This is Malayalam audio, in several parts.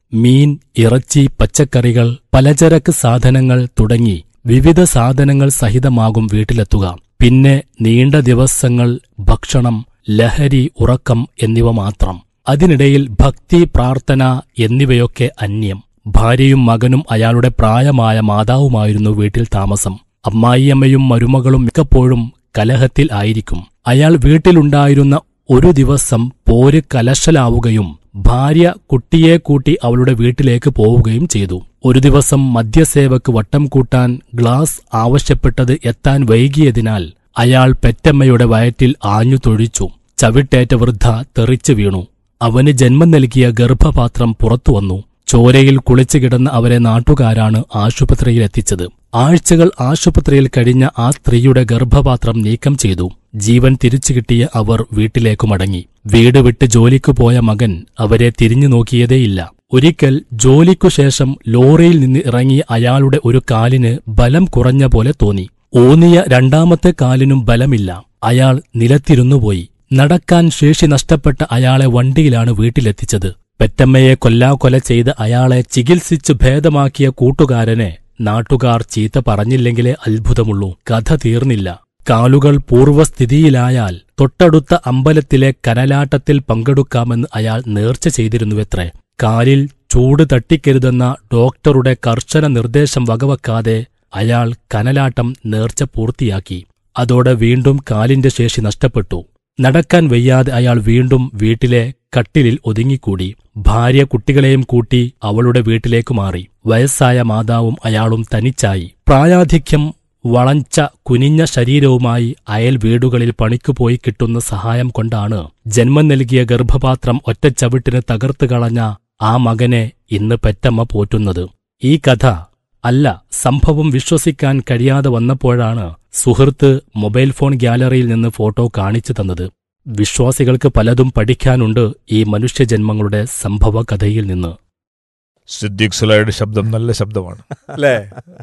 മീൻ ഇറച്ചി പച്ചക്കറികൾ പലചരക്ക് സാധനങ്ങൾ തുടങ്ങി വിവിധ സാധനങ്ങൾ സഹിതമാകും വീട്ടിലെത്തുക പിന്നെ നീണ്ട ദിവസങ്ങൾ ഭക്ഷണം ലഹരി ഉറക്കം എന്നിവ മാത്രം അതിനിടയിൽ ഭക്തി പ്രാർത്ഥന എന്നിവയൊക്കെ അന്യം ഭാര്യയും മകനും അയാളുടെ പ്രായമായ മാതാവുമായിരുന്നു വീട്ടിൽ താമസം അമ്മായിയമ്മയും മരുമകളും മിക്കപ്പോഴും കലഹത്തിൽ ആയിരിക്കും അയാൾ വീട്ടിലുണ്ടായിരുന്ന ഒരു ദിവസം പോര് കലശലാവുകയും ഭാര്യ കുട്ടിയെ കൂട്ടി അവളുടെ വീട്ടിലേക്ക് പോവുകയും ചെയ്തു ഒരു ദിവസം മദ്യസേവക്ക് വട്ടം കൂട്ടാൻ ഗ്ലാസ് ആവശ്യപ്പെട്ടത് എത്താൻ വൈകിയതിനാൽ അയാൾ പെറ്റമ്മയുടെ വയറ്റിൽ ആഞ്ഞു തൊഴിച്ചു ചവിട്ടേറ്റ വൃദ്ധ തെറിച്ചു വീണു അവന് ജന്മം നൽകിയ ഗർഭപാത്രം പുറത്തുവന്നു ചോരയിൽ കുളിച്ചു കിടന്ന അവരെ നാട്ടുകാരാണ് ആശുപത്രിയിലെത്തിച്ചത് ആഴ്ചകൾ ആശുപത്രിയിൽ കഴിഞ്ഞ ആ സ്ത്രീയുടെ ഗർഭപാത്രം നീക്കം ചെയ്തു ജീവൻ തിരിച്ചു കിട്ടിയ അവർ വീട്ടിലേക്കു മടങ്ങി വീട് വിട്ട് ജോലിക്കു പോയ മകൻ അവരെ തിരിഞ്ഞു നോക്കിയതേയില്ല ഒരിക്കൽ ജോലിക്കു ശേഷം ലോറിയിൽ നിന്ന് ഇറങ്ങിയ അയാളുടെ ഒരു കാലിന് ബലം കുറഞ്ഞ പോലെ തോന്നി ഊന്നിയ രണ്ടാമത്തെ കാലിനും ബലമില്ല അയാൾ നിലത്തിരുന്നുപോയി നടക്കാൻ ശേഷി നഷ്ടപ്പെട്ട അയാളെ വണ്ടിയിലാണ് വീട്ടിലെത്തിച്ചത് പെറ്റമ്മയെ കൊല്ലാക്കൊല ചെയ്ത് അയാളെ ചികിത്സിച്ച് ഭേദമാക്കിയ കൂട്ടുകാരനെ നാട്ടുകാർ ചീത്ത പറഞ്ഞില്ലെങ്കിലേ അത്ഭുതമുള്ളൂ കഥ തീർന്നില്ല കാലുകൾ പൂർവ്വസ്ഥിതിയിലായാൽ തൊട്ടടുത്ത അമ്പലത്തിലെ കനലാട്ടത്തിൽ പങ്കെടുക്കാമെന്ന് അയാൾ നേർച്ച ചെയ്തിരുന്നുവത്രേ കാലിൽ ചൂട് തട്ടിക്കരുതെന്ന ഡോക്ടറുടെ കർശന നിർദ്ദേശം വകവെക്കാതെ അയാൾ കനലാട്ടം നേർച്ച പൂർത്തിയാക്കി അതോടെ വീണ്ടും കാലിന്റെ ശേഷി നഷ്ടപ്പെട്ടു നടക്കാൻ വയ്യാതെ അയാൾ വീണ്ടും വീട്ടിലെ കട്ടിലിൽ ഒതുങ്ങിക്കൂടി ഭാര്യ കുട്ടികളെയും കൂട്ടി അവളുടെ വീട്ടിലേക്ക് മാറി വയസ്സായ മാതാവും അയാളും തനിച്ചായി പ്രായാധിക്യം വളഞ്ച കുനിഞ്ഞ ശരീരവുമായി അയൽ വീടുകളിൽ പണിക്കുപോയി കിട്ടുന്ന സഹായം കൊണ്ടാണ് ജന്മം നൽകിയ ഗർഭപാത്രം ഒറ്റച്ചവിട്ടിന് തകർത്തു കളഞ്ഞ ആ മകനെ ഇന്ന് പെറ്റമ്മ പോറ്റുന്നത് ഈ കഥ അല്ല സംഭവം വിശ്വസിക്കാൻ കഴിയാതെ വന്നപ്പോഴാണ് സുഹൃത്ത് മൊബൈൽ ഫോൺ ഗ്യാലറിയിൽ നിന്ന് ഫോട്ടോ കാണിച്ചു തന്നത് വിശ്വാസികൾക്ക് പലതും പഠിക്കാനുണ്ട് ഈ മനുഷ്യജന്മങ്ങളുടെ സംഭവ കഥയിൽ നിന്ന് സിദ്ദീഖ് സുലൈയുടെ ശബ്ദം നല്ല ശബ്ദമാണ് അല്ലേ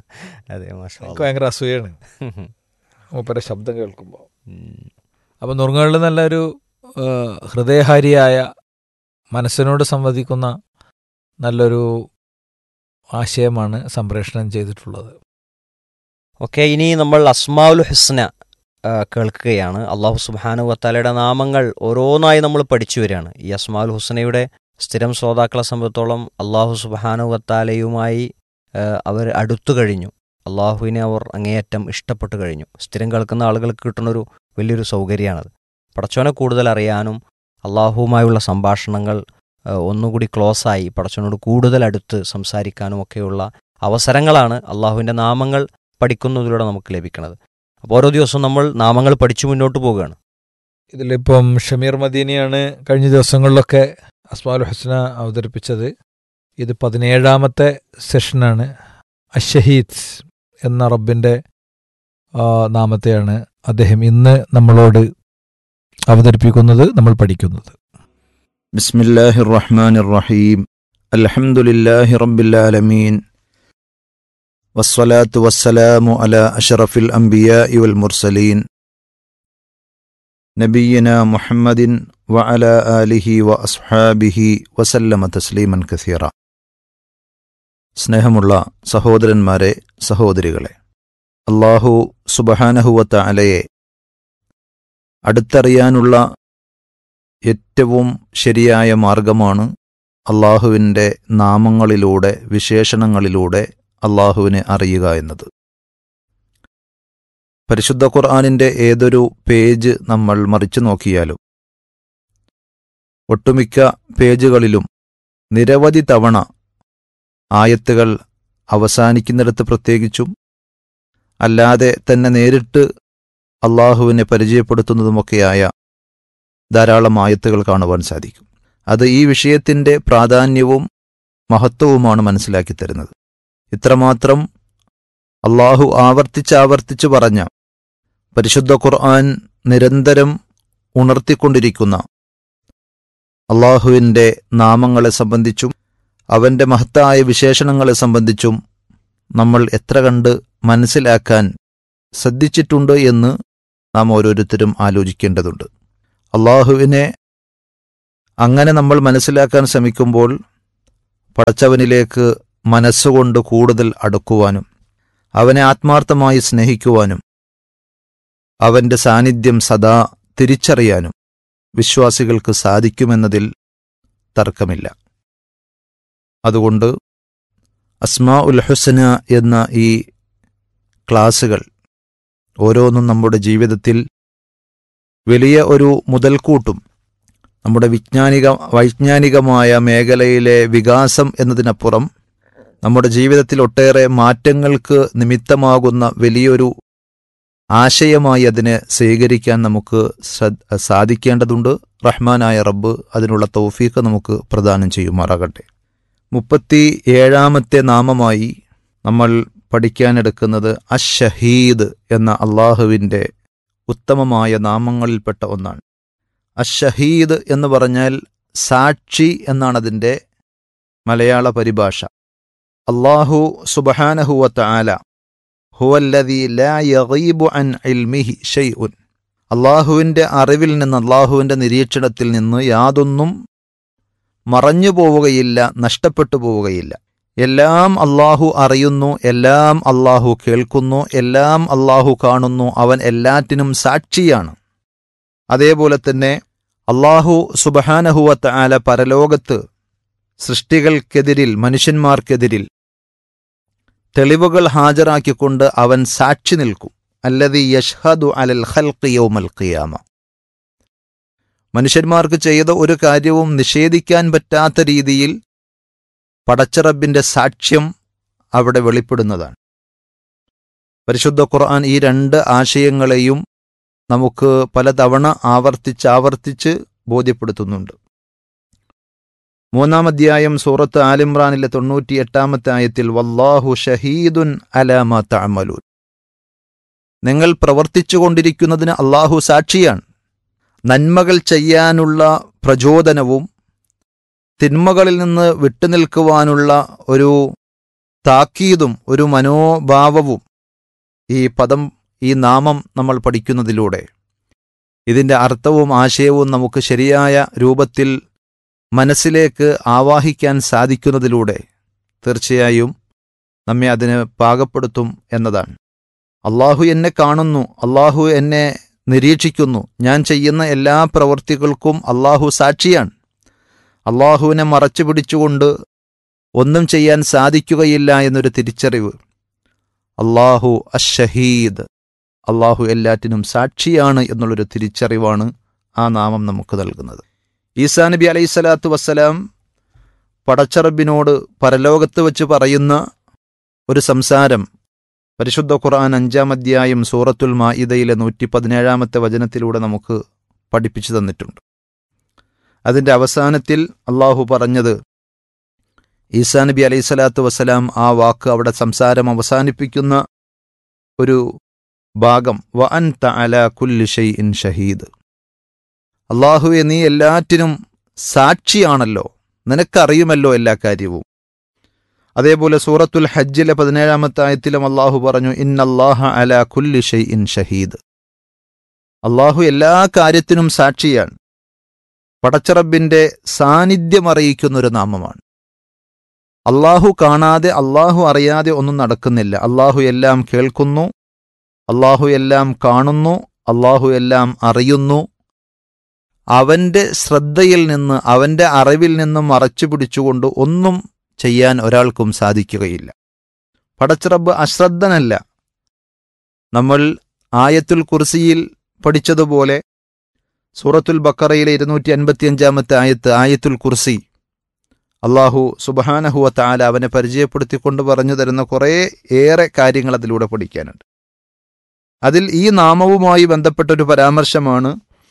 അതെ മാഷാ എനിക്ക് ഭയങ്കര അസൂയാണ് മൂപ്പരെ ശബ്ദം കേൾക്കുമ്പോൾ അപ്പം നുറുങ്ങുകളിൽ നല്ലൊരു ആ, ഹൃദയഹാരിയായ മനസ്സിനോട് സംവദിക്കുന്ന നല്ലൊരു ആശയമാണ് സംപ്രേഷണം ചെയ്തിട്ടുള്ളത് ഓക്കെ ഇനി നമ്മൾ അസ്മാഉൽ ഹുസ്ന ആ, കേൾക്കുകയാണ് അള്ളാഹു സുബാനു വത്താലയുടെ നാമങ്ങൾ ഓരോന്നായി നമ്മൾ പഠിച്ചു വരികയാണ് ഈ അസ്മാഉൽ ഹുസ്നയുടെ സ്ഥിരം ശ്രോതാക്കളെ സംബന്ധിച്ചോളം അള്ളാഹു സുബാനു വത്താലയുമായി ആ, അവർ അടുത്തു കഴിഞ്ഞു അള്ളാഹുവിനെ അവർ അങ്ങേയറ്റം ഇഷ്ടപ്പെട്ടു കഴിഞ്ഞു സ്ഥിരം കേൾക്കുന്ന ആളുകൾക്ക് കിട്ടുന്നൊരു വലിയൊരു സൗകര്യമാണത് പടച്ചോനെ കൂടുതൽ അറിയാനും അള്ളാഹുവുമായുള്ള സംഭാഷണങ്ങൾ ആ, ഒന്നുകൂടി ക്ലോസായി പടച്ചോനോട് കൂടുതൽ അടുത്ത് സംസാരിക്കാനും ഒക്കെയുള്ള അവസരങ്ങളാണ് അള്ളാഹുവിൻ്റെ നാമങ്ങൾ പഠിക്കുന്നതിലൂടെ നമുക്ക് ലഭിക്കുന്നത് അപ്പോൾ ഓരോ ദിവസവും നമ്മൾ നാമങ്ങൾ പഠിച്ചു മുന്നോട്ട് പോവുകയാണ് ഇതിലിപ്പം ഷമീർ മദീനിയാണ് കഴിഞ്ഞ ദിവസങ്ങളിലൊക്കെ അസ്മാൽ ഹുസ്ന അവതരിപ്പിച്ചത് ഇത് പതിനേഴാമത്തെ സെഷനാണ് അഷഹീദ് എന്ന റബ്ബിൻ്റെ ആ, നാമത്തെയാണ് അദ്ദേഹം ഇന്ന് നമ്മളോട് അവതരിപ്പിക്കുന്നത് നമ്മൾ പഠിക്കുന്നത് بسم الله الرحمن الرحيم الحمد لله رب العالمين والصلاة والسلام على أشرف الأنبياء والمرسلين نبينا محمد وعلى آله وأصحابه وسلم تسليما كثيرا സ്നേഹമുള്ള സഹോദരന്മാരെ സഹോദരികളെ അള്ളാഹു സുബഹാനഹുവത്ത അലയെ അടുത്തറിയാനുള്ള ഏറ്റവും ശരിയായ മാർഗമാണ് അള്ളാഹുവിൻ്റെ നാമങ്ങളിലൂടെ വിശേഷണങ്ങളിലൂടെ അള്ളാഹുവിനെ അറിയുക എന്നത് പരിശുദ്ധ ഖുർആാനിൻ്റെ ഏതൊരു പേജ് നമ്മൾ മറിച്ചു നോക്കിയാലും ഒട്ടുമിക്ക പേജുകളിലും നിരവധി തവണ ആയത്തുകൾ അവസാനിക്കുന്നിടത്ത് പ്രത്യേകിച്ചും അല്ലാതെ തന്നെ നേരിട്ട് അള്ളാഹുവിനെ പരിചയപ്പെടുത്തുന്നതുമൊക്കെയായ ധാരാളം ആയത്തുകൾ കാണുവാൻ സാധിക്കും അത് ഈ വിഷയത്തിൻ്റെ പ്രാധാന്യവും മഹത്വവുമാണ് മനസ്സിലാക്കി തരുന്നത് ഇത്രമാത്രം അള്ളാഹു ആവർത്തിച്ച് ആവർത്തിച്ച് പറഞ്ഞ പരിശുദ്ധ ഖുർആൻ നിരന്തരം ഉണർത്തിക്കൊണ്ടിരിക്കുന്ന അള്ളാഹുവിൻ്റെ നാമങ്ങളെ സംബന്ധിച്ചും അവൻ്റെ മഹത്തായ വിശേഷണങ്ങളെ സംബന്ധിച്ചും നമ്മൾ എത്ര കണ്ട് മനസ്സിലാക്കാൻ ശ്രദ്ധിച്ചിട്ടുണ്ട് എന്ന് നാം ഓരോരുത്തരും ആലോചിക്കേണ്ടതുണ്ട് അള്ളാഹുവിനെ അങ്ങനെ നമ്മൾ മനസ്സിലാക്കാൻ ശ്രമിക്കുമ്പോൾ പടച്ചവനിലേക്ക് മനസ്സുകൊണ്ട് കൂടുതൽ അടുക്കുവാനും അവനെ ആത്മാർത്ഥമായി സ്നേഹിക്കുവാനും അവന്റെ സാന്നിധ്യം സദാ തിരിച്ചറിയാനും വിശ്വാസികൾക്ക് സാധിക്കുമെന്നതിൽ തർക്കമില്ല അതുകൊണ്ട് അസ്മാ ഉൽ ഹുസന എന്ന ഈ ക്ലാസുകൾ ഓരോന്നും നമ്മുടെ ജീവിതത്തിൽ വലിയ ഒരു മുതൽക്കൂട്ടും നമ്മുടെ വിജ്ഞാനിക വൈജ്ഞാനികമായ മേഖലയിലെ വികാസം എന്നതിനപ്പുറം നമ്മുടെ ജീവിതത്തിൽ ഒട്ടേറെ മാറ്റങ്ങൾക്ക് നിമിത്തമാകുന്ന വലിയൊരു ആശയമായി അതിനെ സ്വീകരിക്കാൻ നമുക്ക് ശ്രദ്ധ സാധിക്കേണ്ടതുണ്ട് റഹ്മാനായ റബ്ബ് അതിനുള്ള തൗഫീഖ് നമുക്ക് പ്രദാനം ചെയ്യുമാറാകട്ടെ മുപ്പത്തി ഏഴാമത്തെ നാമമായി നമ്മൾ പഠിക്കാനെടുക്കുന്നത് അഷഹീദ് എന്ന അള്ളാഹുവിൻ്റെ ഉത്തമമായ നാമങ്ങളിൽപ്പെട്ട ഒന്നാണ് അഷഹീദ് എന്ന് പറഞ്ഞാൽ സാക്ഷി എന്നാണ് അതിൻ്റെ മലയാള പരിഭാഷ അള്ളാഹു സുബഹാനഹുവത്ത ആല ഹുവല്ലദീ ലാ യഗീബു അൻ ഇൽമിഹി ഷൈഉൻ അള്ളാഹുവിൻ്റെ അറിവിൽ നിന്ന് അള്ളാഹുവിൻ്റെ നിരീക്ഷണത്തിൽ നിന്ന് യാതൊന്നും മറഞ്ഞു പോവുകയില്ല നഷ്ടപ്പെട്ടു പോവുകയില്ല എല്ലാം അള്ളാഹു അറിയുന്നു എല്ലാം അള്ളാഹു കേൾക്കുന്നു എല്ലാം അള്ളാഹു കാണുന്നു അവൻ എല്ലാറ്റിനും സാക്ഷിയാണ് അതേപോലെ തന്നെ അള്ളാഹു സുബഹാനഹുവത്ത് ആല പരലോകത്ത് സൃഷ്ടികൾക്കെതിരിൽ മനുഷ്യന്മാർക്കെതിരിൽ തെളിവുകൾ ഹാജരാക്കിക്കൊണ്ട് അവൻ സാക്ഷി നിൽക്കും അല്ലതി യഷ്ഹദു അലൽ ഖൽഖി യൗമൽ ഖിയാമ മനുഷ്യന്മാർക്ക് ചെയ്ത ഒരു കാര്യവും നിഷേധിക്കാൻ പറ്റാത്ത രീതിയിൽ പടച്ചറബിന്റെ സാക്ഷ്യം അവിടെ വെളിപ്പെടുന്നതാണ് പരിശുദ്ധ ഖുർആൻ ഈ രണ്ട് ആശയങ്ങളെയും നമുക്ക് പലതവണ ആവർത്തിച്ച് ആവർത്തിച്ച് ബോധ്യപ്പെടുത്തുന്നുണ്ട് മൂന്നാം അധ്യായം സൂറത്ത് ആലിമ്രാനിലെ തൊണ്ണൂറ്റി എട്ടാമത്തെ ആയത്തിൽ വല്ലാഹു ഷഹീദുൻ അലാമ തഅമലൂൻ നിങ്ങൾ പ്രവർത്തിച്ചുകൊണ്ടിരിക്കുന്നതിന് അള്ളാഹു സാക്ഷിയാണ് നന്മകൾ ചെയ്യാനുള്ള പ്രചോദനവും തിന്മകളിൽ നിന്ന് വിട്ടുനിൽക്കുവാനുള്ള ഒരു താക്കീതും ഒരു മനോഭാവവും ഈ പദം ഈ നാമം നമ്മൾ പഠിക്കുന്നതിലൂടെ ഇതിൻ്റെ അർത്ഥവും ആശയവും നമുക്ക് ശരിയായ രൂപത്തിൽ മനസ്സിലേക്ക് ആവാഹിക്കാൻ സാധിക്കുന്നതിലൂടെ തീർച്ചയായും നമ്മെ അതിന് പാകപ്പെടുത്തും എന്നതാണ് അള്ളാഹു എന്നെ കാണുന്നു അള്ളാഹു എന്നെ നിരീക്ഷിക്കുന്നു ഞാൻ ചെയ്യുന്ന എല്ലാ പ്രവൃത്തികൾക്കും അള്ളാഹു സാക്ഷിയാണ് അള്ളാഹുവിനെ മറച്ചു പിടിച്ചുകൊണ്ട് ഒന്നും ചെയ്യാൻ സാധിക്കുകയില്ല എന്നൊരു തിരിച്ചറിവ് അള്ളാഹു അഷഹീദ് അള്ളാഹു എല്ലാറ്റിനും സാക്ഷിയാണ് എന്നുള്ളൊരു തിരിച്ചറിവാണ് ആ നാമം നമുക്ക് നൽകുന്നത് ഈസാ നബി അലൈഹി സ്വലാത്തു വസ്സലാം പടച്ചറബിനോട് പരലോകത്ത് വെച്ച് പറയുന്ന ഒരു സംസാരം പരിശുദ്ധ ഖുർആൻ അഞ്ചാം അധ്യായം സൂറത്തുൽ മാഇദയിലെ നൂറ്റി പതിനേഴാമത്തെ വചനത്തിലൂടെ നമുക്ക് പഠിപ്പിച്ചു തന്നിട്ടുണ്ട് അതിൻ്റെ അവസാനത്തിൽ അള്ളാഹു പറഞ്ഞത് ഈസാ നബി അലൈഹി സ്വലാത്തു വസ്സലാം ആ വാക്ക് അവിടെ സംസാരം അവസാനിപ്പിക്കുന്ന ഒരു ഭാഗം വ അൻ തഅല കുല്ലി ഷൈഇൻ ഷഹീദ് അള്ളാഹുവെ നീ എല്ലാറ്റിനും സാക്ഷിയാണല്ലോ നിനക്കറിയുമല്ലോ എല്ലാ കാര്യവും അതേപോലെ സൂറത്തുൽ ഹജ്ജിലെ പതിനേഴാമത്തെ ആയത്തിലും അള്ളാഹു പറഞ്ഞു ഇന്നല്ലാഹ അല കുല്ലി ഷൈഇൻ ഷഹീദ് അള്ളാഹു എല്ലാ കാര്യത്തിനും സാക്ഷിയാണ് പടച്ചറബിന്റെ സാന്നിധ്യം അറിയിക്കുന്ന ഒരു നാമമാണ് അള്ളാഹു കാണാതെ അള്ളാഹു അറിയാതെ ഒന്നും നടക്കുന്നില്ല അള്ളാഹു എല്ലാം കേൾക്കുന്നു അള്ളാഹു എല്ലാം കാണുന്നു അള്ളാഹു എല്ലാം അറിയുന്നു അവന്റെ ശ്രദ്ധയിൽ നിന്ന് അവന്റെ അറിവിൽ നിന്നും മറച്ചു പിടിച്ചുകൊണ്ട് ഒന്നും ചെയ്യാൻ ഒരാൾക്കും സാധിക്കുകയില്ല പടച്ചിറബ് അശ്രദ്ധനല്ല നമ്മൾ ആയത്തുൽ കുർസിയിൽ പഠിച്ചതുപോലെ സൂറത്തുൽ ബക്കറയിലെ ഇരുന്നൂറ്റി അൻപത്തിയഞ്ചാമത്തെ ആയത്ത് ആയത്തുൽ കുർസി അള്ളാഹു സുബഹാനഹുവ താല അവനെ പരിചയപ്പെടുത്തിക്കൊണ്ട് പറഞ്ഞു തരുന്ന കുറേ ഏറെ കാര്യങ്ങൾ അതിലൂടെ പഠിക്കാനുണ്ട് അതിൽ ഈ നാമവുമായി ബന്ധപ്പെട്ടൊരു പരാമർശമാണ്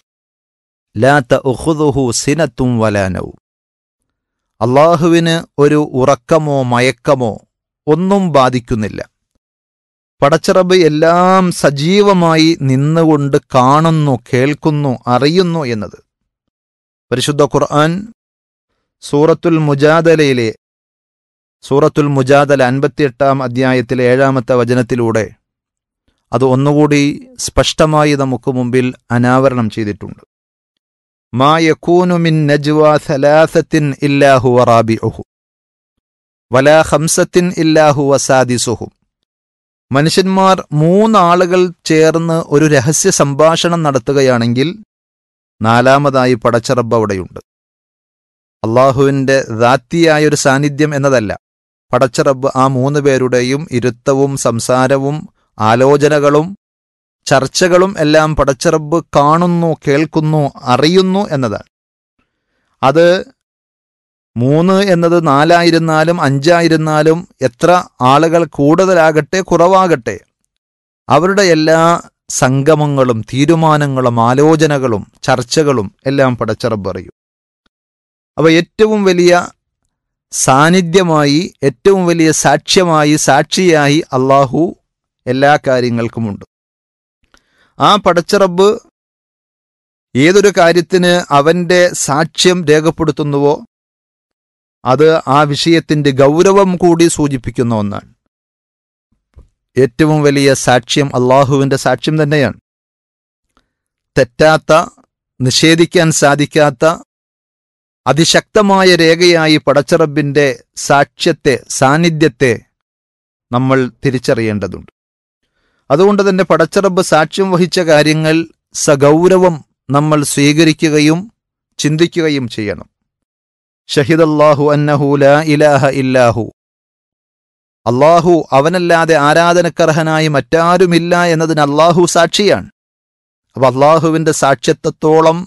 ലാ തഉഖുദുഹു സിനത്തും വലാനവും അള്ളാഹുവിന് ഒരു ഉറക്കമോ മയക്കമോ ഒന്നും ബാധിക്കുന്നില്ല പടച്ചിറബ് എല്ലാം സജീവമായി നിന്നുകൊണ്ട് കാണുന്നു കേൾക്കുന്നു അറിയുന്നു എന്നത് പരിശുദ്ധ ഖുർആൻ സൂറത്തുൽ മുജാദലയിലെ സൂറത്തുൽ മുജാദല അൻപത്തിയെട്ടാം അധ്യായത്തിലെ ഏഴാമത്തെ വചനത്തിലൂടെ അത് ഒന്നുകൂടി സ്പഷ്ടമായി നമുക്ക് മുമ്പിൽ അനാവരണം ചെയ്തിട്ടുണ്ട് മാ യക്കൂനു മിൻ നജ്വ സലാസത്തിൻ ഇല്ലാഹു റാബിഉഹു വലാ ഹംസത്തിൻ ഇല്ലാഹു വസാദിസുഹും മനുഷ്യന്മാർ മൂന്നാളുകൾ ചേർന്ന് ഒരു രഹസ്യ സംഭാഷണം നടത്തുകയാണെങ്കിൽ നാലാമതായി പടച്ചറബ് അവിടെയുണ്ട് അള്ളാഹുവിൻ്റെ ദാത്തിയായ ഒരു സാന്നിധ്യം എന്നതല്ല പടച്ചറബ് ആ മൂന്ന് പേരുടെയും ഇരുത്തവും സംസാരവും ആലോചനകളും ചർച്ചകളും എല്ലാം പടച്ചറബ് കാണുന്നു കേൾക്കുന്നു അറിയുന്നു എന്നതാണ് അത് മൂന്ന് എന്നത് നാലായിരുന്നാലും അഞ്ചായിരുന്നാലും എത്ര ആളുകൾ കൂടുതലാകട്ടെ കുറവാകട്ടെ അവരുടെ എല്ലാ സംഗമങ്ങളും തീരുമാനങ്ങളും ആലോചനകളും ചർച്ചകളും എല്ലാം പടച്ചറബ് അറിയും അവ ഏറ്റവും വലിയ സാന്നിധ്യമായി ഏറ്റവും വലിയ സാക്ഷ്യമായി സാക്ഷിയായി അള്ളാഹു എല്ലാ കാര്യങ്ങൾക്കുമുണ്ട് ആ പടച്ചറബ് ഏതൊരു കാര്യത്തിന് അവന്റെ സാക്ഷ്യം രേഖപ്പെടുത്തുന്നുവോ അത് ആ വിഷയത്തിന്റെ ഗൗരവം കൂടി സൂചിപ്പിക്കുന്ന ഒന്നാണ് ഏറ്റവും വലിയ സാക്ഷ്യം അള്ളാഹുവിന്റെ സാക്ഷ്യം തന്നെയാണ് തെറ്റാത്ത നിഷേധിക്കാൻ സാധിക്കാത്ത അതിശക്തമായ രേഖയായി പടച്ചറബിന്റെ സാക്ഷ്യത്തെ സാന്നിധ്യത്തെ നമ്മൾ തിരിച്ചറിയേണ്ടതുണ്ട് അതുകൊണ്ട് തന്നെ പടച്ചറബ് സാക്ഷ്യം വഹിച്ച കാര്യങ്ങൾ സഗൗരവം നമ്മൾ സ്വീകരിക്കുകയും ചിന്തിക്കുകയും ചെയ്യണം ഷഹിദല്ലാഹു അന്നഹു ലാ ഇലാഹ ഇല്ലാഹു അള്ളാഹു അവനല്ലാതെ ആരാധനക്കർഹനായി മറ്റാരുമില്ല എന്നതിന് അള്ളാഹു സാക്ഷിയാണ് അപ്പൊ അള്ളാഹുവിന്റെ സാക്ഷ്യത്വത്തോളം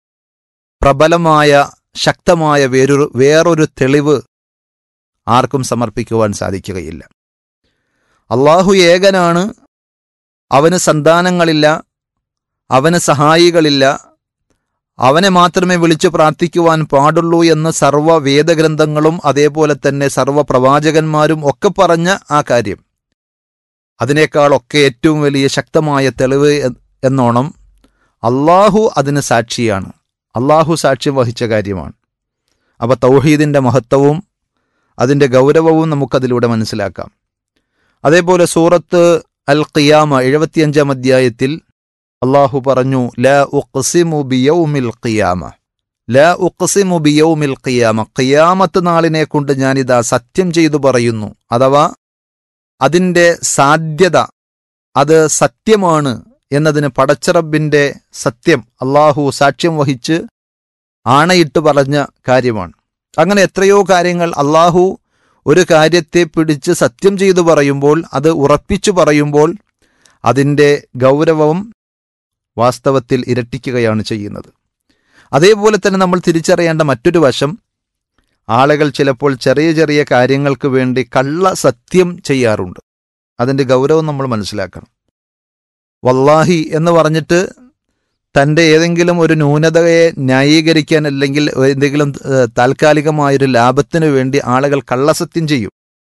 പ്രബലമായ ശക്തമായ വേറൊരു വേറൊരു തെളിവ് ആർക്കും സമർപ്പിക്കുവാൻ സാധിക്കുകയില്ല അള്ളാഹു ഏകനാണ് അവന് സന്താനങ്ങളില്ല അവന് സഹായികളില്ല അവനെ മാത്രമേ വിളിച്ചു പ്രാർത്ഥിക്കുവാൻ പാടുള്ളൂ എന്ന് സർവ്വ വേദഗ്രന്ഥങ്ങളും അതേപോലെ തന്നെ സർവ്വ പ്രവാചകന്മാരും ഒക്കെ പറഞ്ഞ ആ കാര്യം അതിനേക്കാളൊക്കെ ഏറ്റവും വലിയ ശക്തമായ തെളിവ് എന്നോണം അള്ളാഹു അതിന് സാക്ഷിയാണ് അള്ളാഹു സാക്ഷ്യം വഹിച്ച കാര്യമാണ് അപ്പോൾ തൗഹീദിൻ്റെ മഹത്വവും അതിൻ്റെ ഗൗരവവും നമുക്കതിലൂടെ മനസ്സിലാക്കാം അതേപോലെ സൂറത്ത് അൽ ഖിയാമ എഴുപത്തിയഞ്ചാം അധ്യായത്തിൽ അള്ളാഹു പറഞ്ഞു ലാ ഉഖ്സിമു ബിയൗമിൽ ഖിയാമ ലാ ഉഖ്സിമു ബിയൗമിൽ ഖിയാമ ഖിയാമത്ത് നാളിനെ കൊണ്ട് ഞാനിതാ സത്യം ചെയ്തു പറയുന്നു അഥവാ അതിൻ്റെ സാധ്യത അത് സത്യമാണ് എന്നതിന് പടച്ചറബിൻ്റെ സത്യം അള്ളാഹു സാക്ഷ്യം വഹിച്ച് ആണയിട്ട് പറഞ്ഞ കാര്യമാണ് അങ്ങനെ എത്രയോ കാര്യങ്ങൾ അള്ളാഹു ഒരു കാര്യത്തെ പിടിച്ച് സത്യം ചെയ്തു പറയുമ്പോൾ അത് ഉറപ്പിച്ചു പറയുമ്പോൾ അതിൻ്റെ ഗൗരവം വാസ്തവത്തിൽ ഇരട്ടിക്കുകയാണ് ചെയ്യുന്നത് അതേപോലെ തന്നെ നമ്മൾ തിരിച്ചറിയേണ്ട മറ്റൊരു വശം ആളുകൾ ചിലപ്പോൾ ചെറിയ ചെറിയ കാര്യങ്ങൾക്ക് വേണ്ടി കള്ള സത്യം ചെയ്യാറുണ്ട് അതിൻ്റെ ഗൗരവം നമ്മൾ മനസ്സിലാക്കണം വല്ലാഹി എന്ന് പറഞ്ഞിട്ട് തൻ്റെ ഏതെങ്കിലും ഒരു ന്യൂനതയെ ന്യായീകരിക്കാൻ അല്ലെങ്കിൽ എന്തെങ്കിലും ഏഹ്, താൽക്കാലികമായൊരു ലാഭത്തിന് വേണ്ടി ആളുകൾ കള്ളസത്യം ചെയ്യും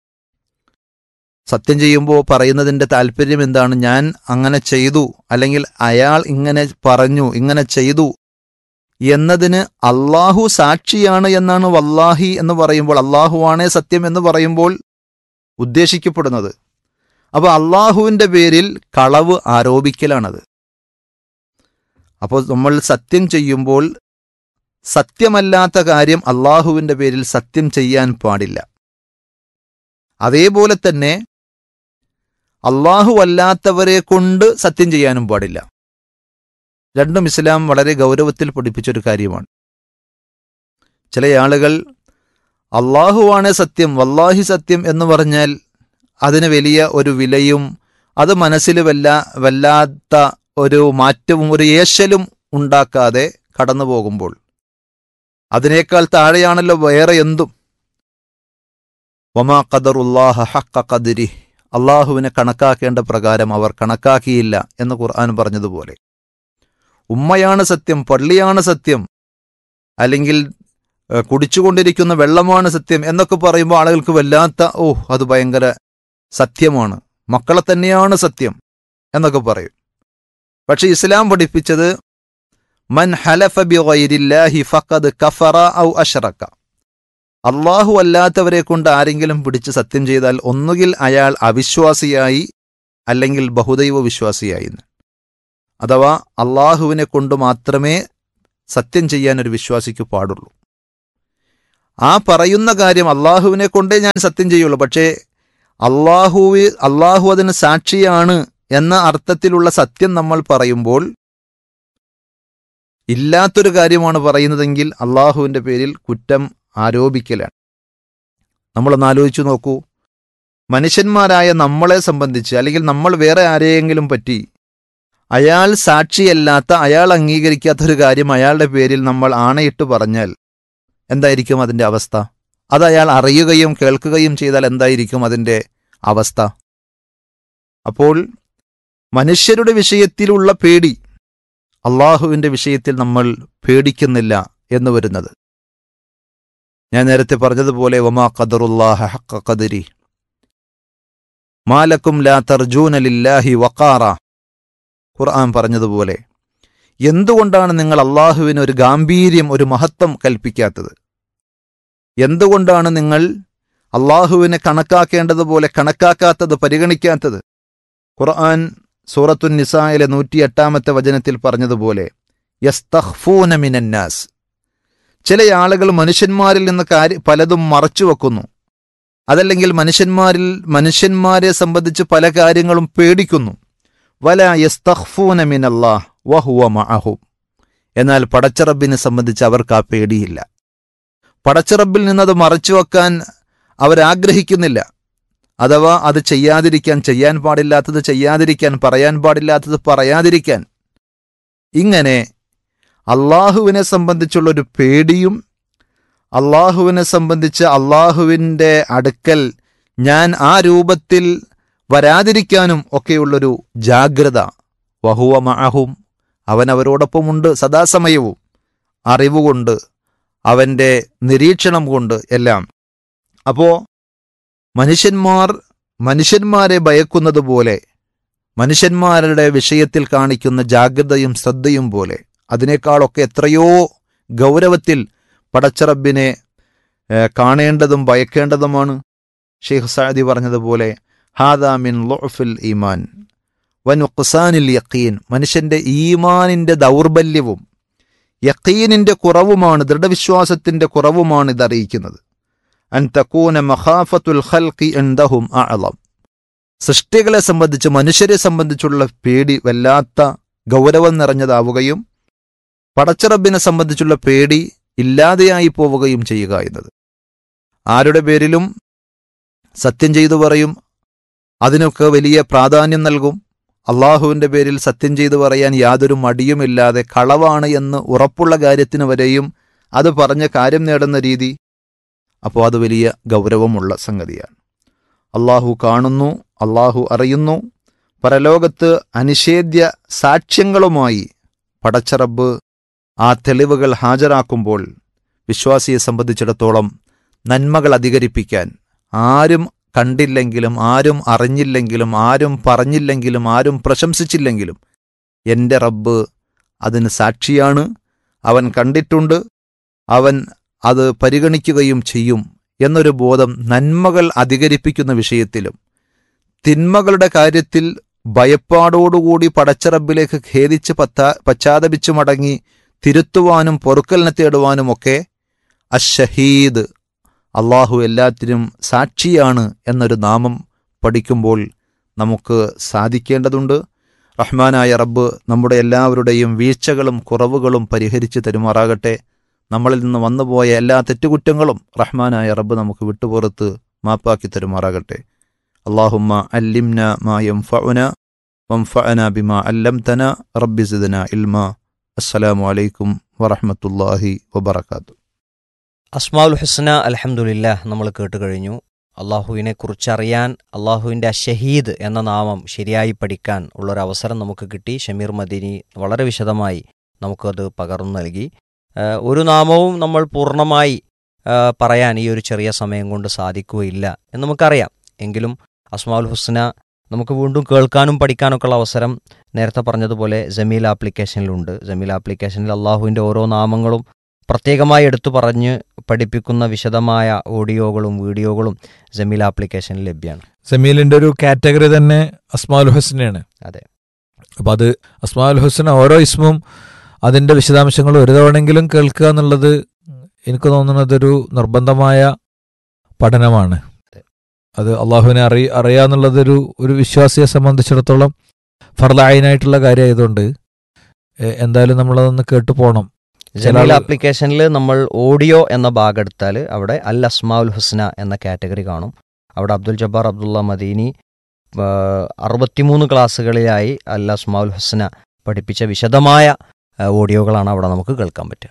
സത്യം ചെയ്യുമ്പോൾ പറയുന്നതിൻ്റെ താല്പര്യം എന്താണ് ഞാൻ അങ്ങനെ ചെയ്തു അല്ലെങ്കിൽ അയാൾ ഇങ്ങനെ പറഞ്ഞു ഇങ്ങനെ ചെയ്തു എന്നതിന് അള്ളാഹു സാക്ഷിയാണ് എന്നാണ് വല്ലാഹി എന്ന് പറയുമ്പോൾ അള്ളാഹുവാണേ സത്യം എന്ന് പറയുമ്പോൾ ഉദ്ദേശിക്കപ്പെടുന്നത് അപ്പോൾ അള്ളാഹുവിൻ്റെ പേരിൽ കളവ് ആരോപിക്കലാണത് അപ്പോൾ നമ്മൾ സത്യം ചെയ്യുമ്പോൾ സത്യമല്ലാത്ത കാര്യം അള്ളാഹുവിൻ്റെ പേരിൽ സത്യം ചെയ്യാൻ പാടില്ല അതേപോലെ തന്നെ അള്ളാഹു അല്ലാത്തവരെ കൊണ്ട് സത്യം ചെയ്യാനും പാടില്ല രണ്ടും ഇസ്ലാം വളരെ ഗൗരവത്തിൽ പഠിപ്പിച്ചൊരു കാര്യമാണ് ചില ആളുകൾ അള്ളാഹുവാണ് സത്യം വല്ലാഹി സത്യം എന്ന് പറഞ്ഞാൽ അതിന് വലിയ ഒരു വിലയും അത് മനസ്സിൽ വല്ല വല്ലാത്ത ഒരു മാറ്റവും ഒരു ഏശലും ഉണ്ടാക്കാതെ കടന്നു പോകുമ്പോൾ അതിനേക്കാൾ താഴെയാണല്ലോ വേറെ എന്തും വമാ ഖദറുല്ലാഹ ഹക്ക ഖദരി അള്ളാഹുവിനെ കണക്കാക്കേണ്ട പ്രകാരം അവർ കണക്കാക്കിയില്ല എന്ന് ഖുർആൻ പറഞ്ഞതുപോലെ ഉമ്മയാണ് സത്യം പള്ളിയാണ് സത്യം അല്ലെങ്കിൽ ഏഹ്, കുടിച്ചുകൊണ്ടിരിക്കുന്ന വെള്ളമാണ് സത്യം എന്നൊക്കെ പറയുമ്പോൾ ആളുകൾക്ക് വല്ലാത്ത ഓ അത് ഭയങ്കര സത്യമാണ് മക്കളെ തന്നെയാണ് സത്യം എന്നൊക്കെ പറയും പക്ഷെ ഇസ്ലാം പഠിപ്പിച്ചത് മൻ ഹലഫ ബി ഗൈരില്ലാഹി ഫഖദ് കഫറ ഔ അഷ്റക അള്ളാഹു അല്ലാത്തവരെ കൊണ്ട് ആരെങ്കിലും പിടിച്ച് സത്യം ചെയ്താൽ ഒന്നുകിൽ അയാൾ അവിശ്വാസിയായി അല്ലെങ്കിൽ ബഹുദൈവ വിശ്വാസിയായി എന്ന്. അഥവാ അള്ളാഹുവിനെ കൊണ്ട് മാത്രമേ സത്യം ചെയ്യാൻ ഒരു വിശ്വാസിക്ക് പാടുള്ളൂ ആ പറയുന്ന കാര്യം അള്ളാഹുവിനെ കൊണ്ടേ ഞാൻ സത്യം ചെയ്യുള്ളൂ പക്ഷേ അള്ളാഹുവി അള്ളാഹു അതിന് സാക്ഷിയാണ് എന്ന അർത്ഥത്തിലുള്ള സത്യം നമ്മൾ പറയുമ്പോൾ ഇല്ലാത്തൊരു കാര്യമാണ് പറയുന്നതെങ്കിൽ അള്ളാഹുവിൻ്റെ പേരിൽ കുറ്റം ആരോപിക്കലാണ് നമ്മളൊന്ന് ആലോചിച്ചു നോക്കൂ മനുഷ്യന്മാരായ നമ്മളെ സംബന്ധിച്ച് അല്ലെങ്കിൽ നമ്മൾ വേറെ ആരെയെങ്കിലും പറ്റി അയാൾ സാക്ഷിയല്ലാത്ത അയാൾ അംഗീകരിക്കാത്തൊരു കാര്യം അയാളുടെ പേരിൽ നമ്മൾ ആണയിട്ട് പറഞ്ഞാൽ എന്തായിരിക്കും അതിൻ്റെ അവസ്ഥ അത് അയാൾ അറിയുകയും കേൾക്കുകയും ചെയ്താൽ എന്തായിരിക്കും അതിൻ്റെ അവസ്ഥ അപ്പോൾ മനുഷ്യരുടെ വിഷയത്തിലുള്ള പേടി അള്ളാഹുവിൻ്റെ വിഷയത്തിൽ നമ്മൾ പേടിക്കുന്നില്ല എന്ന് വരുന്നത് ഞാൻ നേരത്തെ പറഞ്ഞതുപോലെ വമാ ഖദറുല്ലാഹ ഹഖ ഖദരി മാലക്കും ലാ തർജൂന ലില്ലാഹി വഖാറ ഖുർആൻ പറഞ്ഞതുപോലെ എന്തുകൊണ്ടാണ് നിങ്ങൾ അള്ളാഹുവിന് ഒരു ഗാംഭീര്യം ഒരു മഹത്വം കൽപ്പിക്കാത്തത് എന്തുകൊണ്ടാണ് നിങ്ങൾ അള്ളാഹുവിനെ കണക്കാക്കേണ്ടതുപോലെ കണക്കാക്കാത്തത് പരിഗണിക്കാത്തത് ഖുർആൻ സൂറത്തുൻ നിസായിലെ നൂറ്റിയെട്ടാമത്തെ വചനത്തിൽ പറഞ്ഞതുപോലെ യസ്തഹ്ഫൂന മിനന്നാസ് ചില ആളുകൾ മനുഷ്യന്മാരിൽ നിന്ന് കാര്യ പലതും മറച്ചു വെക്കുന്നു അതല്ലെങ്കിൽ മനുഷ്യന്മാരിൽ മനുഷ്യന്മാരെ സംബന്ധിച്ച് പല കാര്യങ്ങളും പേടിക്കുന്നു വല യസ്തഹ്ഫൂന മിനല്ലാഹ് വഹുവ മഅഹും എന്നാൽ പടച്ചറബിനെ സംബന്ധിച്ച് അവർക്ക് ആ പേടിയില്ല പടച്ചറബിൽ നിന്നത് മറച്ചു വെക്കാൻ അവരാഗ്രഹിക്കുന്നില്ല അഥവാ അത് ചെയ്യാതിരിക്കാൻ ചെയ്യാൻ പാടില്ലാത്തത് ചെയ്യാതിരിക്കാൻ പറയാൻ പാടില്ലാത്തത് പറയാതിരിക്കാൻ ഇങ്ങനെ അള്ളാഹുവിനെ സംബന്ധിച്ചുള്ളൊരു പേടിയും അള്ളാഹുവിനെ സംബന്ധിച്ച് അള്ളാഹുവിൻ്റെ അടുക്കൽ ഞാൻ ആ രൂപത്തിൽ വരാതിരിക്കാനും ഒക്കെയുള്ളൊരു ജാഗ്രത വഹുവ മഅഹും അവൻ അവരോടൊപ്പമുണ്ട് സദാസമയവും അറിവുകൊണ്ട് അവൻ്റെ നിരീക്ഷണം കൊണ്ട് എല്ലാം അപ്പോ മനുഷ്യന്മാർ മനുഷ്യന്മാരെ ഭയക്കുന്നത് പോലെ മനുഷ്യന്മാരുടെ വിഷയത്തിൽ കാണിക്കുന്ന ജാഗ്രതയും ശ്രദ്ധയും പോലെ അതിനേക്കാളൊക്കെ എത്രയോ ഗൗരവത്തിൽ പടച്ചറബിനെ ഏഹ്, കാണേണ്ടതും ഭയക്കേണ്ടതുമാണ് ഷെയ്ഖ് സാദി പറഞ്ഞതുപോലെ ഹാദാ മിൻ ലൊഫിൽ ഈമാൻ വനുഖ്സാനിൽ യക്കീൻ മനുഷ്യന്റെ ഈമാനിന്റെ ദൗർബല്യവും യക്കീനിന്റെ കുറവുമാണ് ദൃഢവിശ്വാസത്തിന്റെ കുറവുമാണ് ഇതറിയിക്കുന്നത് അൻ തക്കൂന മഖാഫത്തുൽ ഖൽഖി എന്തഹും അഅളം സൃഷ്ടികളെ സംബന്ധിച്ച് മനുഷ്യരെ സംബന്ധിച്ചുള്ള പേടി വല്ലാത്ത ഗൗരവം നിറഞ്ഞതാവുകയും പടച്ചറബിനെ സംബന്ധിച്ചുള്ള പേടി ഇല്ലാതെയായി പോവുകയും ചെയ്യുക എന്നത് ആരുടെ പേരിലും സത്യം ചെയ്തു പറയും അതിനൊക്കെ വലിയ പ്രാധാന്യം നൽകും അള്ളാഹുവിൻ്റെ പേരിൽ സത്യം ചെയ്തു പറയാൻ യാതൊരു മടിയുമില്ലാതെ കളവാണ് എന്ന് ഉറപ്പുള്ള കാര്യത്തിന് വരെയും അത് പറഞ്ഞ കാര്യം നേടുന്ന രീതി അപ്പോൾ അത് വലിയ ഗൗരവമുള്ള സംഗതിയാണ് അള്ളാഹു കാണുന്നു അള്ളാഹു അറിയുന്നു പരലോകത്ത് അനിഷേധ്യ സാക്ഷ്യങ്ങളുമായി പടച്ചറബ് ആ തെളിവുകൾ ഹാജരാക്കുമ്പോൾ വിശ്വാസിയെ സംബന്ധിച്ചിടത്തോളം നന്മകൾ അധികരിപ്പിക്കാൻ ആരും കണ്ടില്ലെങ്കിലും ആരും അറിഞ്ഞില്ലെങ്കിലും ആരും പറഞ്ഞില്ലെങ്കിലും ആരും പ്രശംസിച്ചില്ലെങ്കിലും എൻ്റെ റബ്ബ് അതിന് സാക്ഷിയാണ് അവൻ കണ്ടിട്ടുണ്ട് അവൻ അത് പരിഗണിക്കുകയും ചെയ്യും എന്നൊരു ബോധം നന്മകൾ അധികരിപ്പിക്കുന്ന വിഷയത്തിലും തിന്മകളുടെ കാര്യത്തിൽ ഭയപ്പാടോടുകൂടി പടച്ചറബിലേക്ക് ഖേദിച്ച് പത്താ പശ്ചാത്തപിച്ചു മടങ്ങി തിരുത്തുവാനും പൊറുക്കലിനെ തേടുവാനുമൊക്കെ അഷഹീദ് അള്ളാഹു എല്ലാത്തിനും സാക്ഷിയാണ് എന്നൊരു നാമം പഠിക്കുമ്പോൾ നമുക്ക് സാധിക്കേണ്ടതുണ്ട് റഹ്മാനായ റബ്ബ് നമ്മുടെ എല്ലാവരുടെയും വീഴ്ചകളും കുറവുകളും പരിഹരിച്ച് തരുമാറാകട്ടെ നമ്മളിൽ നിന്ന് വന്നുപോയ എല്ലാ തെറ്റുകുറ്റങ്ങളും റഹ്മാനായ റബ്ബ് നമുക്ക് വിട്ടുപുറത്ത് മാപ്പാക്കി തരുമാറാകട്ടെ അള്ളാഹുമ്മ അല്ലിംന മാ യംഫഉന വംഫഅന ബിമാ അല്ലംതന റബ്ബി സിദ്ന ഇൽമ അസ്സലാമു അലൈക്കും വറഹ്മത്തുള്ളാഹി വബറകാതുഹു അസ്മാഉൽ ഹുസ്ന അൽഹംദുലില്ലാ നമ്മൾ കേട്ട് കഴിഞ്ഞു അള്ളാഹുവിനെ കുറിച്ചറിയാൻ അള്ളാഹുവിൻ്റെ അഷഹീദ് എന്ന നാമം ശരിയായി പഠിക്കാൻ ഉള്ളൊരവസരം നമുക്ക് കിട്ടി ഷമീർ മദീനി വളരെ വിശദമായി നമുക്കത് പകർന്നു നൽകി ഏഹ് ഒരു നാമവും നമ്മൾ പൂർണ്ണമായി ഏഹ് പറയാൻ ഈ ഒരു ചെറിയ സമയം കൊണ്ട് സാധിക്കുകയില്ല എന്ന് നമുക്കറിയാം എങ്കിലും അസ്മാഉൽ ഹുസ്ന നമുക്ക് വീണ്ടും കേൾക്കാനും പഠിക്കാനൊക്കെ ഉള്ള അവസരം നേരത്തെ പറഞ്ഞതുപോലെ ജമീൽ ആപ്ലിക്കേഷനിലുണ്ട് ജമീൽ ആപ്ലിക്കേഷനിൽ അള്ളാഹുവിൻ്റെ ഓരോ നാമങ്ങളും പ്രത്യേകമായി എടുത്തു പറഞ്ഞ് പഠിപ്പിക്കുന്ന വിശദമായ ഓഡിയോകളും വീഡിയോകളും ജമീൽ ആപ്ലിക്കേഷനിൽ ലഭ്യമാണ് സമീലിന്റെ ഒരു കാറ്റഗറി തന്നെ അസ്മാഉൽ ഹുസ്നയാണ് അതെ. അപ്പൊ അത് അസ്മാഉൽ ഹുസ്ന ഓരോ ഇസ്മും അതിന്റെ വിശദാംശങ്ങൾ ഒരു തവണെങ്കിലും കേൾക്കുക എന്നുള്ളത് എനിക്ക് തോന്നുന്നത് ഒരു നിർബന്ധമായ പഠനമാണ് അത് അള്ളാഹുവിനെ അറി അറിയാന്നുള്ളതൊരു ഒരു വിശ്വാസിയെ സംബന്ധിച്ചിടത്തോളം ഫർലായനായിട്ടുള്ള കാര്യമായതുകൊണ്ട് എ- എന്തായാലും നമ്മളതൊന്ന് കേട്ടു പോകണം ജമീൽ ആള് ആപ്ലിക്കേഷനിൽ നമ്മൾ ഓഡിയോ എന്ന ഭാഗം എടുത്താൽ അവിടെ അൽ അസ്മാഉൽ ഹുസ്ന എന്ന കാറ്റഗറി കാണും അവിടെ അബ്ദുൽ ജബ്ബാർ അബ്ദുള്ള മദീനി ആ, അറുപത്തിമൂന്ന് ക്ലാസ്സുകളിലായി അൽ അസ്മാഉൽ ഹുസ്ന പഠിപ്പിച്ച വിശദമായ ആ, ഓഡിയോകളാണ് അവിടെ നമുക്ക് കേൾക്കാൻ പറ്റുക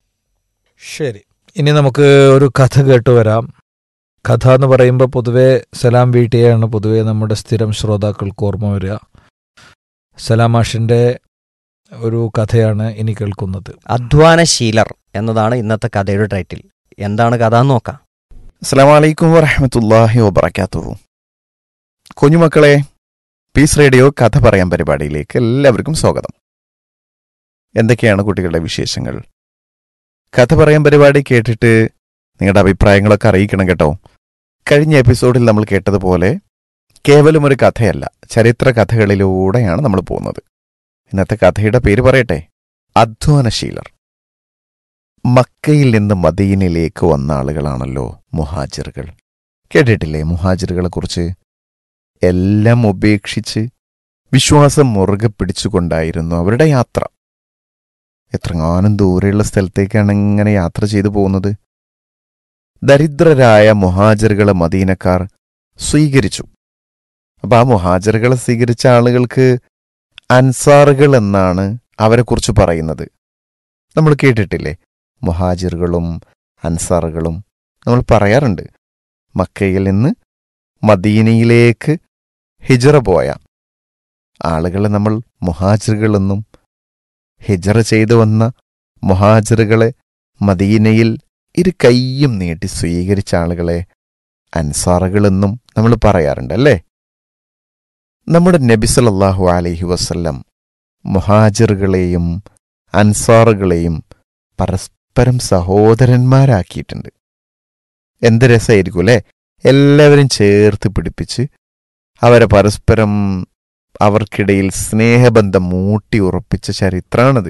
ശരി ഇനി നമുക്ക് ഒരു കഥ കേട്ടു വരാം കഥ എന്ന് പറയുമ്പോൾ പൊതുവെ സലാം വീട്ടിയാണ് പൊതുവെ നമ്മുടെ സ്ഥിരം ശ്രോതാക്കൾക്ക് ഓർമ്മ വരിക സലാമാഷിന്റെ ഒരു കഥയാണ് ഇനി കേൾക്കുന്നത് അധ്വാനശീലർ എന്നതാണ് ഇന്നത്തെ കഥയുടെ ടൈറ്റിൽ എന്താണ് കഥ എന്ന് നോക്കാം അസ്സാം വലൈക്കും വറഹമത്തല്ലാഹി വബർക്കാത്തു കുഞ്ഞുമക്കളെ പീസ് റേഡിയോ കഥ പറയാൻ പരിപാടിയിലേക്ക് എല്ലാവർക്കും സ്വാഗതം എന്തൊക്കെയാണ് കുട്ടികളുടെ വിശേഷങ്ങൾ കഥ പറയാൻ പരിപാടി കേട്ടിട്ട് നിങ്ങളുടെ അഭിപ്രായങ്ങളൊക്കെ അറിയിക്കണം കേട്ടോ കഴിഞ്ഞ എപ്പിസോഡിൽ നമ്മൾ കേട്ടതുപോലെ കേവലം ഒരു കഥയല്ല ചരിത്ര കഥകളിലൂടെയാണ് നമ്മൾ പോകുന്നത് ഇന്നത്തെ കഥയുടെ പേര് പറയട്ടെ അധ്വാനശീലർ മക്കയിൽ നിന്ന് മദീനയിലേക്ക് വന്ന ആളുകളാണല്ലോ മുഹാജിറുകൾ കേട്ടിട്ടില്ലേ മുഹാജിറുകളെ കുറിച്ച് എല്ലാം ഉപേക്ഷിച്ച് വിശ്വാസം മുറുകെ പിടിച്ചുകൊണ്ടായിരുന്നു അവരുടെ യാത്ര എത്രങ്ങാനും ദൂരെയുള്ള സ്ഥലത്തേക്കാണ് ഇങ്ങനെ യാത്ര ചെയ്തു പോകുന്നത് ദരിദ്രരായ മുഹാജിറുകളെ മദീനക്കാർ സ്വീകരിച്ചു അപ്പൊ ആ മുഹാജിറുകളെ സ്വീകരിച്ച ആളുകൾക്ക് അൻസാറുകൾ എന്നാണ് അവരെക്കുറിച്ച് പറയുന്നത് നമ്മൾ കേട്ടിട്ടില്ലേ മുഹാജിറുകളും അൻസാറുകളും നമ്മൾ പറയാറുണ്ട് മക്കയിൽ നിന്ന് മദീനയിലേക്ക് ഹിജറ പോയ ആളുകളെ നമ്മൾ മുഹാജിറുകളെന്നും ഹിജറ ചെയ്തു വന്ന മുഹാജിറുകളെ മദീനയിൽ ഇരു കൈയും നീട്ടി സ്വീകരിച്ച ആളുകളെ അൻസാറുകളെന്നും നമ്മൾ പറയാറുണ്ട് അല്ലേ നമ്മുടെ നബി സല്ലല്ലാഹു അലൈഹി വസല്ലം മുഹാജിറുകളെയും അൻസാറുകളെയും പരസ്പരം സഹോദരന്മാരാക്കിയിട്ടുണ്ട് എന്ത് രസമായിരിക്കും അല്ലേ എല്ലാവരും ചേർത്ത് പിടിപ്പിച്ച് അവരെ പരസ്പരം അവർക്കിടയിൽ സ്നേഹബന്ധം മൂട്ടി ഉറപ്പിച്ച ചരിത്രാണത്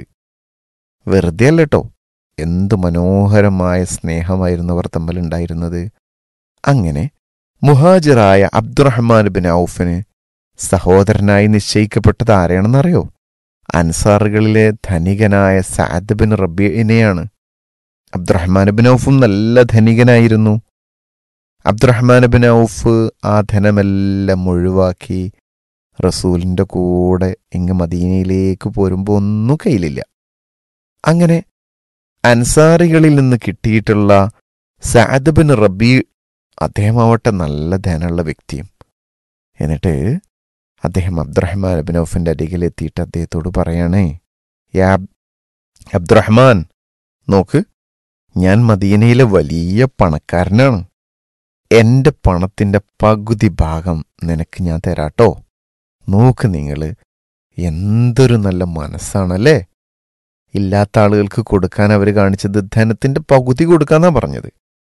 വെറുതെ അല്ല കേട്ടോ എന്ത് മനോഹരമായ സ്നേഹമായിരുന്നു അവർ തമ്മിലുണ്ടായിരുന്നത് അങ്ങനെ മുഹാജിറായ അബ്ദുറഹ്മാൻ ബിൻ ഔഫിന് സഹോദരനായി നിശ്ചയിക്കപ്പെട്ടത് ആരെയാണെന്നറിയോ അൻസാറുകളിലെ ധനികനായ സാദ് ബിൻ റബീനെയാണ് അബ്ദുറഹ്മാൻ ബിൻ ഔഫും നല്ല ധനികനായിരുന്നു അബ്ദുറഹ്മാൻ ബിൻ ഔഫ് ആ ധനമെല്ലാം ഒഴിവാക്കി റസൂലിന്റെ കൂടെ ഇങ്ങ് മദീനയിലേക്ക് പോരുമ്പോൾ ഒന്നും കയ്യിലില്ല അങ്ങനെ അൻസാറികളിൽ നിന്ന് കിട്ടിയിട്ടുള്ള സാദ് ബിൻ റബി അദ്ദേഹമാവട്ടെ നല്ല ധനമുള്ള വ്യക്തിയും എന്നിട്ട് അദ്ദേഹം അബ്ദുറഹ്മാൻ ബിൻ ഔഫിന്റെ അരികിലെത്തിയിട്ട് അദ്ദേഹത്തോട് പറയണേ യാ അബ്ദുറഹ്മാൻ നോക്ക് ഞാൻ മദീനയിലെ വലിയ പണക്കാരനാണ് എന്റെ പണത്തിന്റെ പകുതി ഭാഗം നിനക്ക് ഞാൻ തരാട്ടോ നോക്ക് നിങ്ങള് എന്തൊരു നല്ല മനസ്സാണല്ലേ ഇല്ലാത്ത ആളുകൾക്ക് കൊടുക്കാൻ അവർ കാണിച്ചത് ധനത്തിന്റെ പകുതി കൊടുക്കാന്നാ പറഞ്ഞത്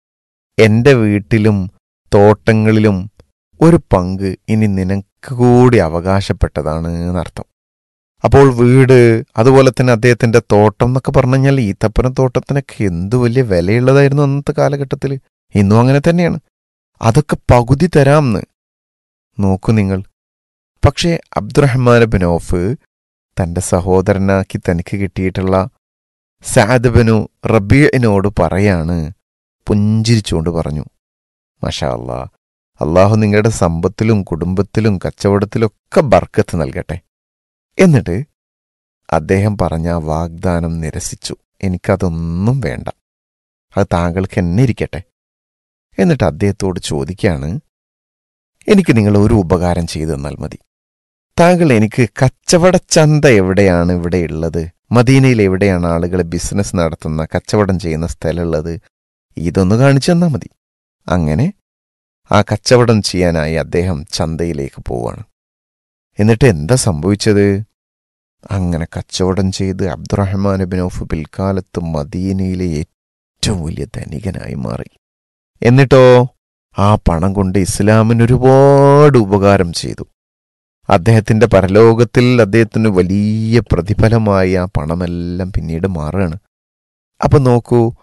എന്റെ വീട്ടിലും തോട്ടങ്ങളിലും ഒരു പങ്ക് ഇനി നിനക്ക് കൂടി അവകാശപ്പെട്ടതാണ് എന്നർത്ഥം അപ്പോൾ വീട് അതുപോലെ തന്നെ അദ്ദേഹത്തിന്റെ തോട്ടം എന്നൊക്കെ പറഞ്ഞു കഴിഞ്ഞാൽ ഈത്തപ്പനം തോട്ടത്തിനൊക്കെ എന്ത് വലിയ വിലയുള്ളതായിരുന്നു അന്നത്തെ കാലഘട്ടത്തിൽ ഇന്നും അങ്ങനെ തന്നെയാണ് അതൊക്കെ പകുതി തരാംന്ന് നോക്കൂ നിങ്ങൾ പക്ഷേ അബ്ദുറഹ്മാൻ ബിൻ ഔഫ് തന്റെ സഹോദരനാക്കി തനിക്ക് കിട്ടിയിട്ടുള്ള സാദ് ബിനു റബീനോട് പറയാണ് പുഞ്ചിരിച്ചുകൊണ്ട് പറഞ്ഞു മഷാ അല്ലാ അള്ളാഹു നിങ്ങളുടെ സമ്പത്തിലും കുടുംബത്തിലും കച്ചവടത്തിലൊക്കെ ബർക്കത്ത് നൽകട്ടെ എന്നിട്ട് അദ്ദേഹം പറഞ്ഞ ആ വാഗ്ദാനം നിരസിച്ചു എനിക്കതൊന്നും വേണ്ട അത് താങ്കൾക്ക് എന്നെ ഇരിക്കട്ടെ എന്നിട്ട് അദ്ദേഹത്തോട് ചോദിക്കാണ് എനിക്ക് നിങ്ങൾ ഒരു ഉപകാരം ചെയ്തു തന്നാൽ മതി താങ്കൾ എനിക്ക് കച്ചവട ചന്ത എവിടെയാണ് ഇവിടെ ഉള്ളത് മദീനയിൽ എവിടെയാണ് ആളുകൾ ബിസിനസ് നടത്തുന്ന കച്ചവടം ചെയ്യുന്ന സ്ഥലമുള്ളത് ഇതൊന്ന് കാണിച്ചു തന്നാൽ മതി അങ്ങനെ ആ കച്ചവടം ചെയ്യാനായി അദ്ദേഹം ചന്തയിലേക്ക് പോവാണ് എന്നിട്ട് എന്താ സംഭവിച്ചത് അങ്ങനെ കച്ചവടം ചെയ്ത് അബ്ദുറഹ്മാൻ ബിൻ ഔഫ് പിൽക്കാലത്ത് മദീനയിലെ ഏറ്റവും വലിയ ധനികനായി മാറി എന്നിട്ടോ ആ പണം കൊണ്ട് ഇസ്ലാമിന് ഒരുപാട് ഉപകാരം ചെയ്തു അദ്ദേഹത്തിന്റെ പരലോകത്തിൽ അദ്ദേഹത്തിന് വലിയ പ്രതിഫലമായി ആ പണമെല്ലാം പിന്നീട് മാറുകയാണ് അപ്പൊ നോക്കൂ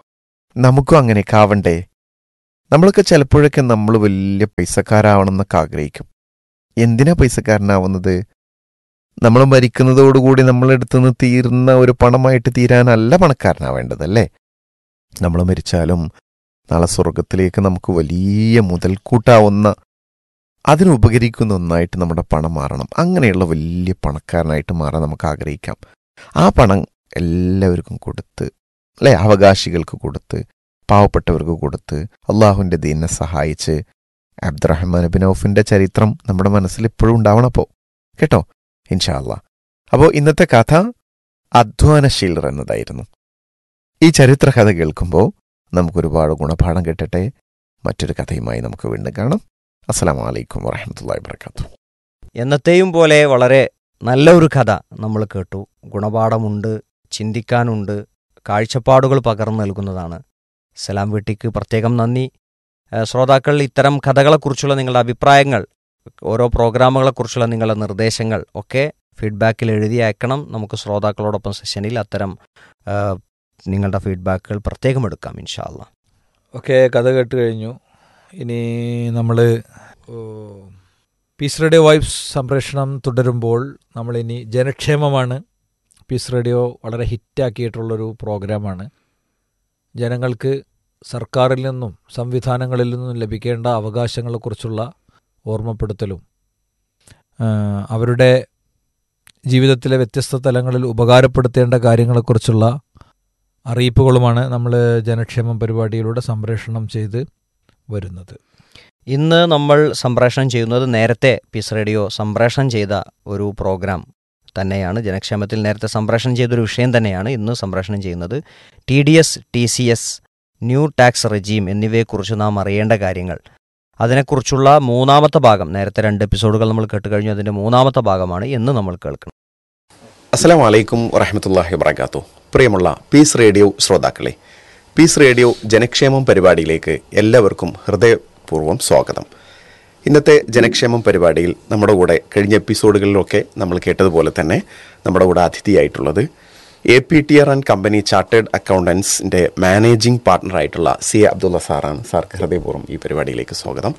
നമുക്കും അങ്ങനെയൊക്കെ ആവണ്ടേ നമ്മളൊക്കെ ചിലപ്പോഴൊക്കെ നമ്മൾ വലിയ പൈസക്കാരാവണമെന്നൊക്കെ ആഗ്രഹിക്കും എന്തിനാ പൈസക്കാരനാവുന്നത് നമ്മൾ മരിക്കുന്നതോടുകൂടി നമ്മളെടുത്തുനിന്ന് തീർന്ന ഒരു പണമായിട്ട് തീരാനല്ല പണക്കാരനാവേണ്ടത് അല്ലേ നമ്മൾ മരിച്ചാലും നാളെ സ്വർഗത്തിലേക്ക് നമുക്ക് വലിയ മുതൽക്കൂട്ടാവുന്ന അതിനുപകരിക്കുന്ന ഒന്നായിട്ട് നമ്മുടെ പണം മാറണം അങ്ങനെയുള്ള വലിയ പണക്കാരനായിട്ട് മാറാൻ നമുക്ക് ആഗ്രഹിക്കാം ആ പണം എല്ലാവർക്കും കൊടുത്ത് അല്ലെ അവകാശികൾക്ക് കൊടുത്ത് പാവപ്പെട്ടവർക്ക് കൊടുത്ത് അള്ളാഹുവിൻ്റെ ദീനെ സഹായിച്ച് അബ്ദുറഹ്മാൻ ബിൻ ഔഫിന്റെ ചരിത്രം നമ്മുടെ മനസ്സിൽ ഇപ്പോഴും ഉണ്ടാവണപ്പോ കേട്ടോ ഇൻഷാ അല്ലാ അപ്പോൾ ഇന്നത്തെ കഥ അധ്വാനശീലർ എന്നതായിരുന്നു ഈ ചരിത്ര കഥ കേൾക്കുമ്പോൾ നമുക്കൊരുപാട് ഗുണപാഠം കിട്ടട്ടെ മറ്റൊരു കഥയുമായി നമുക്ക് വീണ്ടും കാണാം അസ്സലാമു അലൈക്കും വറഹമത്തല്ലാ വാത്തു എന്നത്തെയും പോലെ വളരെ നല്ല ഒരു കഥ നമ്മൾ കേട്ടു ഗുണപാഠമുണ്ട് ചിന്തിക്കാനുണ്ട് കാഴ്ചപ്പാടുകൾ പകർന്നു നൽകുന്നതാണ് സലാം വീട്ടിക്ക് പ്രത്യേകം നന്ദി ഏഹ് ശ്രോതാക്കൾ ഇത്തരം കഥകളെക്കുറിച്ചുള്ള നിങ്ങളുടെ അഭിപ്രായങ്ങൾ ഓരോ പ്രോഗ്രാമുകളെക്കുറിച്ചുള്ള നിങ്ങളുടെ നിർദ്ദേശങ്ങൾ ഒക്കെ ഫീഡ്ബാക്കിൽ എഴുതി അയക്കണം നമുക്ക് ശ്രോതാക്കളോടൊപ്പം സെഷനിൽ അത്തരം ഏഹ്, നിങ്ങളുടെ ഫീഡ്ബാക്കുകൾ പ്രത്യേകം എടുക്കാം ഇൻഷാ അല്ലാ ഓക്കെ കഥ കേട്ട് കഴിഞ്ഞു ഇനി നമ്മൾ പീസ് റേഡിയോ വൈബ്സ് സംപ്രേഷണം തുടരുമ്പോൾ നമ്മളിനി ജനക്ഷേമമാണ് പീസ് റേഡിയോ വളരെ ഹിറ്റാക്കിയിട്ടുള്ളൊരു പ്രോഗ്രാമാണ് ജനങ്ങൾക്ക് സർക്കാരിൽ നിന്നും സംവിധാനങ്ങളിൽ നിന്നും ലഭിക്കേണ്ട അവകാശങ്ങളെക്കുറിച്ചുള്ള ഓർമ്മപ്പെടുത്തലും ആ, അവരുടെ ജീവിതത്തിലെ വ്യത്യസ്ത തലങ്ങളിൽ ഉപകാരപ്പെടുത്തേണ്ട കാര്യങ്ങളെക്കുറിച്ചുള്ള അറിയിപ്പുകളുമാണ് നമ്മൾ ജനക്ഷേമം പരിപാടിയിലൂടെ സംപ്രേഷണം ചെയ്ത് വരുന്നത് ഇന്ന് നമ്മൾ സംപ്രേഷണം ചെയ്യുന്നത് നേരത്തെ പീസ് റേഡിയോ സംപ്രേഷണം ചെയ്ത ഒരു പ്രോഗ്രാം തന്നെയാണ് ജനക്ഷേമത്തിൽ നേരത്തെ സംപ്രേഷണം ചെയ്തൊരു വിഷയം തന്നെയാണ് ഇന്ന് സംപ്രേഷണം ചെയ്യുന്നത് T D S T C S new tax regime എന്നിവയെക്കുറിച്ച് നാം അറിയേണ്ട കാര്യങ്ങൾ അതിനെക്കുറിച്ചുള്ള മൂന്നാമത്തെ ഭാഗം നേരത്തെ രണ്ട് എപ്പിസോഡുകൾ നമ്മൾ കേട്ട് കഴിഞ്ഞു അതിൻ്റെ മൂന്നാമത്തെ ഭാഗമാണ് ഇന്ന് നമ്മൾ കേൾക്കുന്നത് അസ്സലാം വലൈക്കും വറഹമത്തല്ലാഹി വബർക്കാത്തു പ്രിയമുള്ള പീസ് റേഡിയോ ശ്രോതാക്കളെ പീസ് റേഡിയോ ജനക്ഷേമം പരിപാടിയിലേക്ക് എല്ലാവർക്കും ഹൃദയപൂർവ്വം സ്വാഗതം ഇന്നത്തെ ജനക്ഷേമം പരിപാടിയിൽ നമ്മുടെ കൂടെ കഴിഞ്ഞ എപ്പിസോഡുകളിലൊക്കെ നമ്മൾ കേട്ടതുപോലെ തന്നെ നമ്മുടെ കൂടെ അതിഥിയായിട്ടുള്ളത് A P T R and company chartered അക്കൗണ്ടൻസിൻ്റെ മാനേജിംഗ് പാർട്ണറായിട്ടുള്ള സി എ അബ്ദുള്ള സാറാണ് സാർക്ക് ഹൃദയപൂർവ്വം ഈ പരിപാടിയിലേക്ക് സ്വാഗതം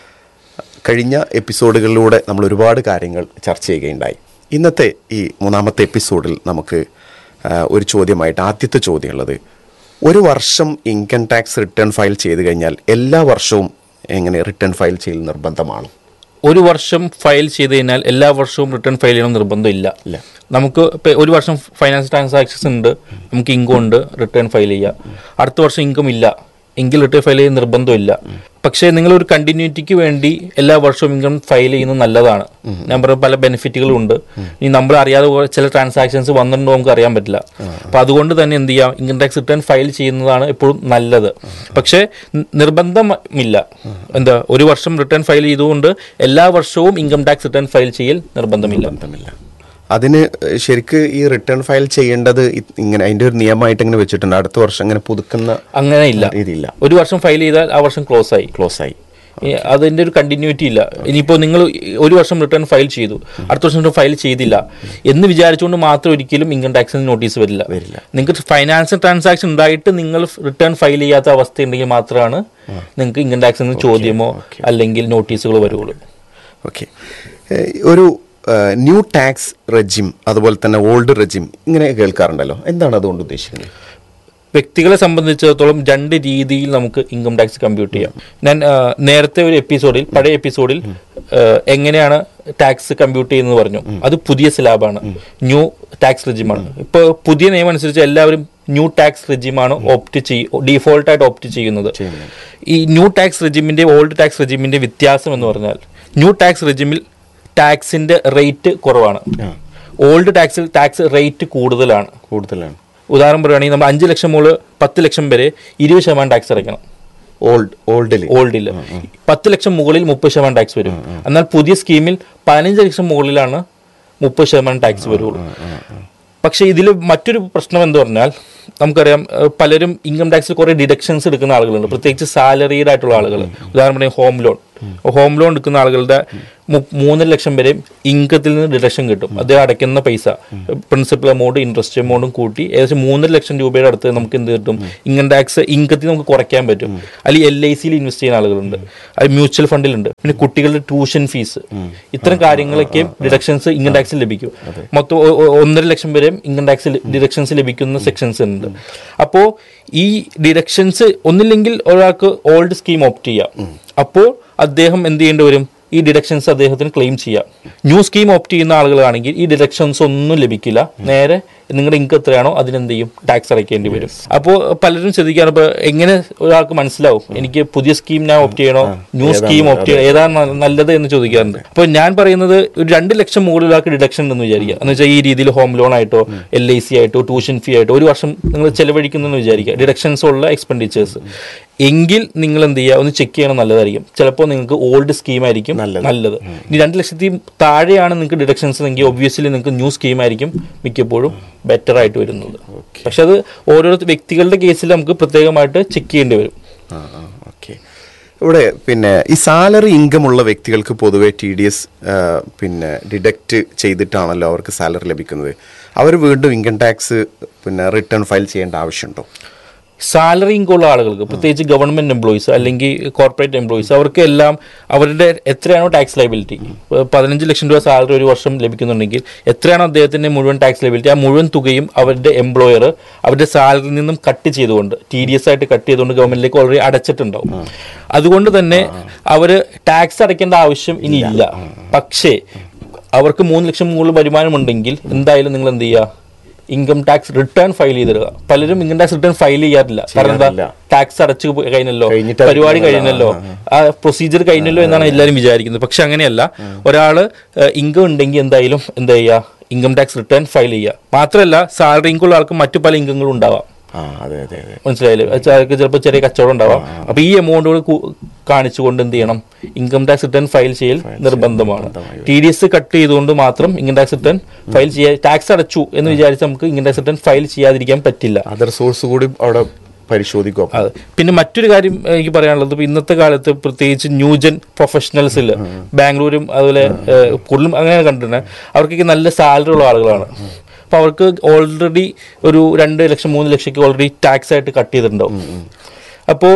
കഴിഞ്ഞ എപ്പിസോഡുകളിലൂടെ നമ്മൾ ഒരുപാട് കാര്യങ്ങൾ ചർച്ച ചെയ്യുകയുണ്ടായി ഇന്നത്തെ ഈ മൂന്നാമത്തെ എപ്പിസോഡിൽ നമുക്ക് ആ, ഒരു ചോദ്യമായിട്ട് ആദ്യത്തെ ചോദ്യമുള്ളത് ഒരു വർഷം ഇൻകം ടാക്സ് റിട്ടേൺ ഫയൽ ചെയ്ത് കഴിഞ്ഞാൽ എല്ലാ വർഷവും എങ്ങനെ റിട്ടേൺ ഫയൽ ചെയ്യൽ നിർബന്ധമാണ് ഒരു വർഷം ഫയൽ ചെയ്ത് കഴിഞ്ഞാൽ എല്ലാ വർഷവും റിട്ടേൺ ഫയൽ ചെയ്യണം നിർബന്ധമില്ല ഇല്ല നമുക്ക് ഇപ്പൊ ഒരു വർഷം ഫൈനാൻസ് ട്രാൻസാക്ഷൻസ് ഉണ്ട് നമുക്ക് ഇൻകം ഉണ്ട് റിട്ടേൺ ഫയൽ ചെയ്യാം അടുത്ത വർഷം ഇൻകം ഇല്ല എങ്കിൽ റിട്ടേൺ ഫയൽ ചെയ്യാൻ നിർബന്ധമില്ല പക്ഷേ നിങ്ങൾ ഒരു കണ്ടിന്യൂറ്റിക്ക് വേണ്ടി എല്ലാ വർഷവും ഇൻകം ഫയൽ ചെയ്യുന്നത് നല്ലതാണ് ഞാൻ പറഞ്ഞ പല ബെനിഫിറ്റുകളും ഉണ്ട് ഇനി നമ്മൾ അറിയാതെ കുറെ ചില ട്രാൻസാക്ഷൻസ് വന്നിട്ടുണ്ടോ നമുക്ക് അറിയാൻ പറ്റില്ല അപ്പൊ അതുകൊണ്ട് തന്നെ എന്ത് ചെയ്യാം ഇൻകം ടാക്സ് റിട്ടേൺ ഫയൽ ചെയ്യുന്നതാണ് എപ്പോഴും നല്ലത് പക്ഷേ ന- നിർബന്ധമില്ല എന്താ ഒരു വർഷം റിട്ടേൺ ഫയൽ ചെയ്തുകൊണ്ട് എല്ലാ വർഷവും ഇൻകം ടാക്സ് റിട്ടേൺ ഫയൽ ചെയ്യൽ നിർബന്ധമില്ല നിർബന്ധമില്ല അതിന് ശരിക്ക് ഈ റിട്ടേൺ ഫയൽ ചെയ്യേണ്ടത് ഇ- ഇങ്ങനെ അതിന്റെ ഒരു നിയമമായിട്ട് ഇങ്ങനെ വെച്ചിട്ടുണ്ട് അടുത്ത വർഷം ഇങ്ങനെ പുതുക്കുന്ന അങ്ങനെ ഇല്ല രീതിയില്ല ഒരു വർഷം ഫയൽ ചെയ്താൽ ആ വർഷം ക്ലോസ് ആയി ക്ലോസ് ആയി ഈ അതിന്റെ ഒരു കണ്ടിന്യൂറ്റി ഇല്ല ഇനിയിപ്പോൾ നിങ്ങൾ ഒരു വർഷം റിട്ടേൺ ഫയൽ ചെയ്തു അടുത്ത വർഷം ഫയൽ ചെയ്തില്ല എന്ന് വിചാരിച്ചുകൊണ്ട് മാത്രം ഒരിക്കലും ഇൻകം ടാക്സിന് നോട്ടീസ് വരില്ല വരില്ല. നിങ്ങൾക്ക് ഫൈനാൻഷ്യൽ ട്രാൻസാക്ഷൻ ഉണ്ടായിട്ട് നിങ്ങൾ റിട്ടേൺ ഫയൽ ചെയ്യാത്ത അവസ്ഥ ഉണ്ടെങ്കിൽ മാത്രമാണ് നിങ്ങൾക്ക് ഇൻകം ടാക്സിന് ചോദ്യമോ okay. അല്ലെങ്കിൽ നോട്ടീസുകൾ വരുള്ളൂ ഓക്കെ ഒരു ന്യൂ ടാക്സ് റെജിം അതുപോലെ തന്നെ ഓൾഡ് റെജിം ഇങ്ങനെ കേൾക്കാറുണ്ടല്ലോ എന്താണ് അതുകൊണ്ട് ഉദ്ദേശിക്കുന്നത് വ്യക്തികളെ സംബന്ധിച്ചിടത്തോളം രണ്ട് രീതിയിൽ നമുക്ക് ഇൻകം ടാക്സ് കമ്പ്യൂട്ട് ചെയ്യാം ഞാൻ ആ, നേരത്തെ ഒരു എപ്പിസോഡിൽ പഴയ എപ്പിസോഡിൽ ആ, എങ്ങനെയാണ് ടാക്സ് കമ്പ്യൂട്ട് ചെയ്യുന്നത് പറഞ്ഞു അത് പുതിയ സ്ലാബാണ് ന്യൂ ടാക്സ് റെജിമാണ് ഇപ്പോൾ പുതിയ നിയമം അനുസരിച്ച് എല്ലാവരും ന്യൂ ടാക്സ് റെജിമാണ് ഓപ്റ്റ് ചെയ്യും ഡീഫോൾട്ട് ആയിട്ട് ഓപ്റ്റ് ചെയ്യുന്നത് ഈ ന്യൂ ടാക്സ് റെജിമിന്റെ ഓൾഡ് ടാക്സ് റെജിമിന്റെ വ്യത്യാസം എന്ന് പറഞ്ഞാൽ ന്യൂ ടാക്സ് റെജിമിൽ ടാക്സിന്റെ റേറ്റ് കുറവാണ് ഓൾഡ് ടാക്സിൽ ടാക്സ് റേറ്റ് കൂടുതലാണ് കൂടുതലാണ് ഉദാഹരണം പറയുകയാണെങ്കിൽ നമ്മൾ അഞ്ച് ലക്ഷം മുതൽ പത്ത് ലക്ഷം വരെ ഇരുപത് ശതമാനം ടാക്സ് അടയ്ക്കണം ഓൾഡ് ഓൾഡിൽ ഓൾഡിൽ പത്ത് ലക്ഷം മുകളിൽ മുപ്പത് ശതമാനം ടാക്സ് വരും എന്നാൽ പുതിയ സ്കീമിൽ പതിനഞ്ച് ലക്ഷം മുകളിലാണ് മുപ്പത് ശതമാനം ടാക്സ് വരുള്ളൂ പക്ഷേ ഇതിൽ മറ്റൊരു പ്രശ്നം എന്ന് പറഞ്ഞാൽ നമുക്കറിയാം ഏഹ് പലരും ഇൻകം ടാക്സിൽ കുറേ ഡിഡക്ഷൻസ് എടുക്കുന്ന ആളുകളുണ്ട് പ്രത്യേകിച്ച് സാലറീഡ് ആയിട്ടുള്ള ആളുകൾ ഉദാഹരണം പറഞ്ഞാൽ ഹോം ലോൺ ഹോം ലോൺ എടുക്കുന്ന ആളുകളുടെ മു- മൂന്നര ലക്ഷം വരെയും ഇൻകത്തിൽ നിന്ന് ഡിഡക്ഷൻ കിട്ടും അദ്ദേഹം അടയ്ക്കുന്ന പൈസ പ്രിൻസിപ്പൽ എമൗണ്ട് ഇൻട്രസ്റ്റ് എമൗണ്ടും കൂട്ടി ഏകദേശം മൂന്നര ലക്ഷം രൂപയുടെ അടുത്ത് നമുക്ക് എന്ത് കിട്ടും ഇൻകം ടാക്സ് ഇൻകത്തിൽ നമുക്ക് കുറയ്ക്കാൻ പറ്റും അല്ലെങ്കിൽ എൽ ഐ സിയിൽ ഇൻവെസ്റ്റ് ചെയ്യുന്ന ആളുകളുണ്ട് അത് മ്യൂച്വൽ ഫണ്ടിലുണ്ട് പിന്നെ കുട്ടികളുടെ ട്യൂഷൻ ഫീസ് ഇത്തരം കാര്യങ്ങളൊക്കെ ഡിഡക്ഷൻസ് ഇൻകം ടാക്സിൽ ലഭിക്കും മൊത്തം ഒ- ഒ- ഒന്നര ലക്ഷം വരെയും ഇൻകം ടാക്സിൽ ഡിഡക്ഷൻസ് ലഭിക്കുന്ന സെക്ഷൻസ് ഉണ്ട് അപ്പോൾ ഈ ഡിഡക്ഷൻസ് ഒന്നില്ലെങ്കിൽ ഒരാൾക്ക് ഓൾഡ് സ്കീം ഓപ്റ്റ് ചെയ്യാം അപ്പോൾ അദ്ദേഹം എന്ത് ചെയ്യേണ്ടി വരും ഈ ഡിഡക്ഷൻസ് അദ്ദേഹത്തിന് ക്ലെയിം ചെയ്യാം ന്യൂ സ്കീം ഓപ്റ്റ് ചെയ്യുന്ന ആളുകളാണെങ്കിൽ ഈ ഡിഡക്ഷൻസ് ഒന്നും ലഭിക്കില്ല നേരെ നിങ്ങളുടെ ഇൻകം എത്രയാണോ അതിനെന്ത് ചെയ്യും ടാക്സ് അടയ്ക്കേണ്ടി വരും അപ്പോൾ പലരും ശ്രദ്ധിക്കാറ് ഇപ്പോൾ എങ്ങനെ ഒരാൾക്ക് മനസ്സിലാവും എനിക്ക് പുതിയ സ്കീം ഞാൻ ഓപ്റ്റ് ചെയ്യണോ ന്യൂ സ്കീം ഓപ്റ്റ് ചെയ്യണോ ഏതാണ് ന- നല്ലത് എന്ന് ചോദിക്കാറുണ്ട് അപ്പോൾ ഞാൻ പറയുന്നത് ഒരു രണ്ട് ലക്ഷം മുകളിൽ ഒരാൾക്ക് ഡിഡക്ഷൻ ഉണ്ടെന്ന് വിചാരിക്കുക എന്ന് വെച്ചാൽ ഈ രീതിയിൽ ഹോം ലോൺ ആയിട്ടോ എൽ ഐ സി ആയിട്ടോ ട്യൂഷൻ ഫീ ആയിട്ടോ ഒരു വർഷം നിങ്ങൾ ചെലവഴിക്കുന്നെന്ന് വിചാരിക്കുക ഡിഡക്ഷൻസ് ഉള്ള എക്സ്പെൻഡിച്ചേഴ്സ് എങ്കിൽ നിങ്ങൾ എന്ത് ചെയ്യുക ഒന്ന് ചെക്ക് ചെയ്യണം നല്ലതായിരിക്കും ചിലപ്പോൾ നിങ്ങൾക്ക് ഓൾഡ് സ്കീം ആയിരിക്കും നല്ലത് ഇനി രണ്ട് ലക്ഷത്തി താഴെയാണ് നിങ്ങൾക്ക് ഡിഡക്ഷൻസ് എങ്കിൽ ഒബ്വിയസ്ലി നിങ്ങൾക്ക് ന്യൂ സ്കീം ആയിരിക്കും മിക്കപ്പോഴും ബെറ്റർ ആയിട്ട് വരുന്നത് പക്ഷെ അത് ഓരോ വ്യക്തികളുടെ കേസിൽ നമുക്ക് പ്രത്യേകമായിട്ട് ചെക്ക് ചെയ്യേണ്ടി വരും ആ ഓക്കെ ഇവിടെ പിന്നെ ഈ സാലറി ഇൻകം ഉള്ള വ്യക്തികൾക്ക് പൊതുവെ ടി ഡി എസ് പിന്നെ ഡിഡക്റ്റ് ചെയ്തിട്ടാണല്ലോ അവർക്ക് സാലറി ലഭിക്കുന്നത് അവർ വീണ്ടും ഇൻകം ടാക്സ് പിന്നെ റിട്ടേൺ ഫയൽ ചെയ്യേണ്ട ആവശ്യമുണ്ടോ സാലറി ഇൻകം ഉള്ള ആളുകൾക്ക് പ്രത്യേകിച്ച് ഗവൺമെന്റ് എംപ്ലോയീസ് അല്ലെങ്കിൽ കോർപ്പറേറ്റ് എംപ്ലോയീസ് അവർക്ക് എല്ലാം അവരുടെ എത്രയാണോ ടാക്സ് ലൈബിലിറ്റി പതിനഞ്ച് ലക്ഷം രൂപ സാലറി ഒരു വർഷം ലഭിക്കുന്നുണ്ടെങ്കിൽ എത്രയാണോ അദ്ദേഹത്തിന്റെ മുഴുവൻ ടാക്സ് ലൈബിലിറ്റി ആ മുഴുവൻ തുകയും അവരുടെ എംപ്ലോയർ അവരുടെ സാലറിയിൽ നിന്നും കട്ട് ചെയ്തുകൊണ്ട് ടി ഡി എസ് ആയിട്ട് കട്ട് ചെയ്തുകൊണ്ട് ഗവൺമെന്റിലേക്ക് ഓൾറെഡി അടച്ചിട്ടുണ്ടാവും അതുകൊണ്ട് തന്നെ അവർ ടാക്സ് അടയ്ക്കേണ്ട ആവശ്യം ഇനി ഇല്ല പക്ഷേ അവർക്ക് മൂന്ന് ലക്ഷം മുകളിൽ വരുമാനമുണ്ടെങ്കിൽ എന്തായാലും നിങ്ങൾ എന്ത് ചെയ്യുക ഇൻകം ടാക്സ് റിട്ടേൺ ഫയൽ ചെയ്തിടുക പലരും ഇൻകം ടാക്സ് റിട്ടേൺ ഫയൽ ചെയ്യാറില്ല കാരണം എന്താ ടാക്സ് അടച്ചു പോയി കഴിഞ്ഞല്ലോ കഴിഞ്ഞിട്ട് പരിപാടി കഴിഞ്ഞല്ലോ ആ പ്രൊസീജിയർ കഴിഞ്ഞല്ലോ എന്നാണ് എല്ലാവരും വിചാരിക്കുന്നത് പക്ഷെ അങ്ങനെയല്ല ഒരാള് ഇൻകം ഉണ്ടെങ്കിൽ എന്തായാലും എന്താ ചെയ്യുക ഇൻകം ടാക്സ് റിട്ടേൺ ഫയൽ ചെയ്യുക മാത്രമല്ല സാലറി ഇൻകം ഉള്ള ആൾക്ക് മറ്റു പല ഇൻകങ്ങളും ഉണ്ടാവാം ആ അതെ അതെ അതെ മനസ്സിലായില്ലേ അയാൾക്ക് ചിലപ്പോൾ ചെറിയ കച്ചവടം ഉണ്ടാവാം അപ്പൊ ഈ എമൗണ്ടുകൾ കാണിച്ചുകൊണ്ട് എന്ത് ചെയ്യണം ഇൻകം ടാക്സ് റിട്ടേൺ ഫയൽ ചെയ്യൽ നിർബന്ധമാണ് ടി ഡി എസ് കട്ട് ചെയ്തുകൊണ്ട് മാത്രം ഇൻകം ടാക്സ് റിട്ടേൺ ഫയൽ ചെയ്യാൻ ടാക്സ് അടച്ചു എന്ന് വിചാരിച്ച് നമുക്ക് ഇൻകം ടാക്സ് റിട്ടേൺ ഫയൽ ചെയ്യാതിരിക്കാൻ പറ്റില്ല അതർ സോഴ്സ് കൂടി അവിടെ പരിശോധിക്കും അതെ പിന്നെ മറ്റൊരു കാര്യം എനിക്ക് പറയാനുള്ളത് ഇപ്പൊ ഇന്നത്തെ കാലത്ത് പ്രത്യേകിച്ച് ന്യൂജൻ പ്രൊഫഷണൽസിൽ ബാംഗ്ലൂരും അതുപോലെ ഏഹ്, കൂടുതലും അങ്ങനെ കണ്ടിട്ടുണ്ട് അവർക്കൊക്കെ നല്ല സാലറി ഉള്ള ആളുകളാണ് അപ്പൊ അവർക്ക് ഓൾറെഡി ഒരു രണ്ട് ലക്ഷം മൂന്ന് ലക്ഷമൊക്കെ ഓൾറെഡി ടാക്സ് ആയിട്ട് കട്ട് ചെയ്തിട്ടുണ്ടാവും അപ്പോൾ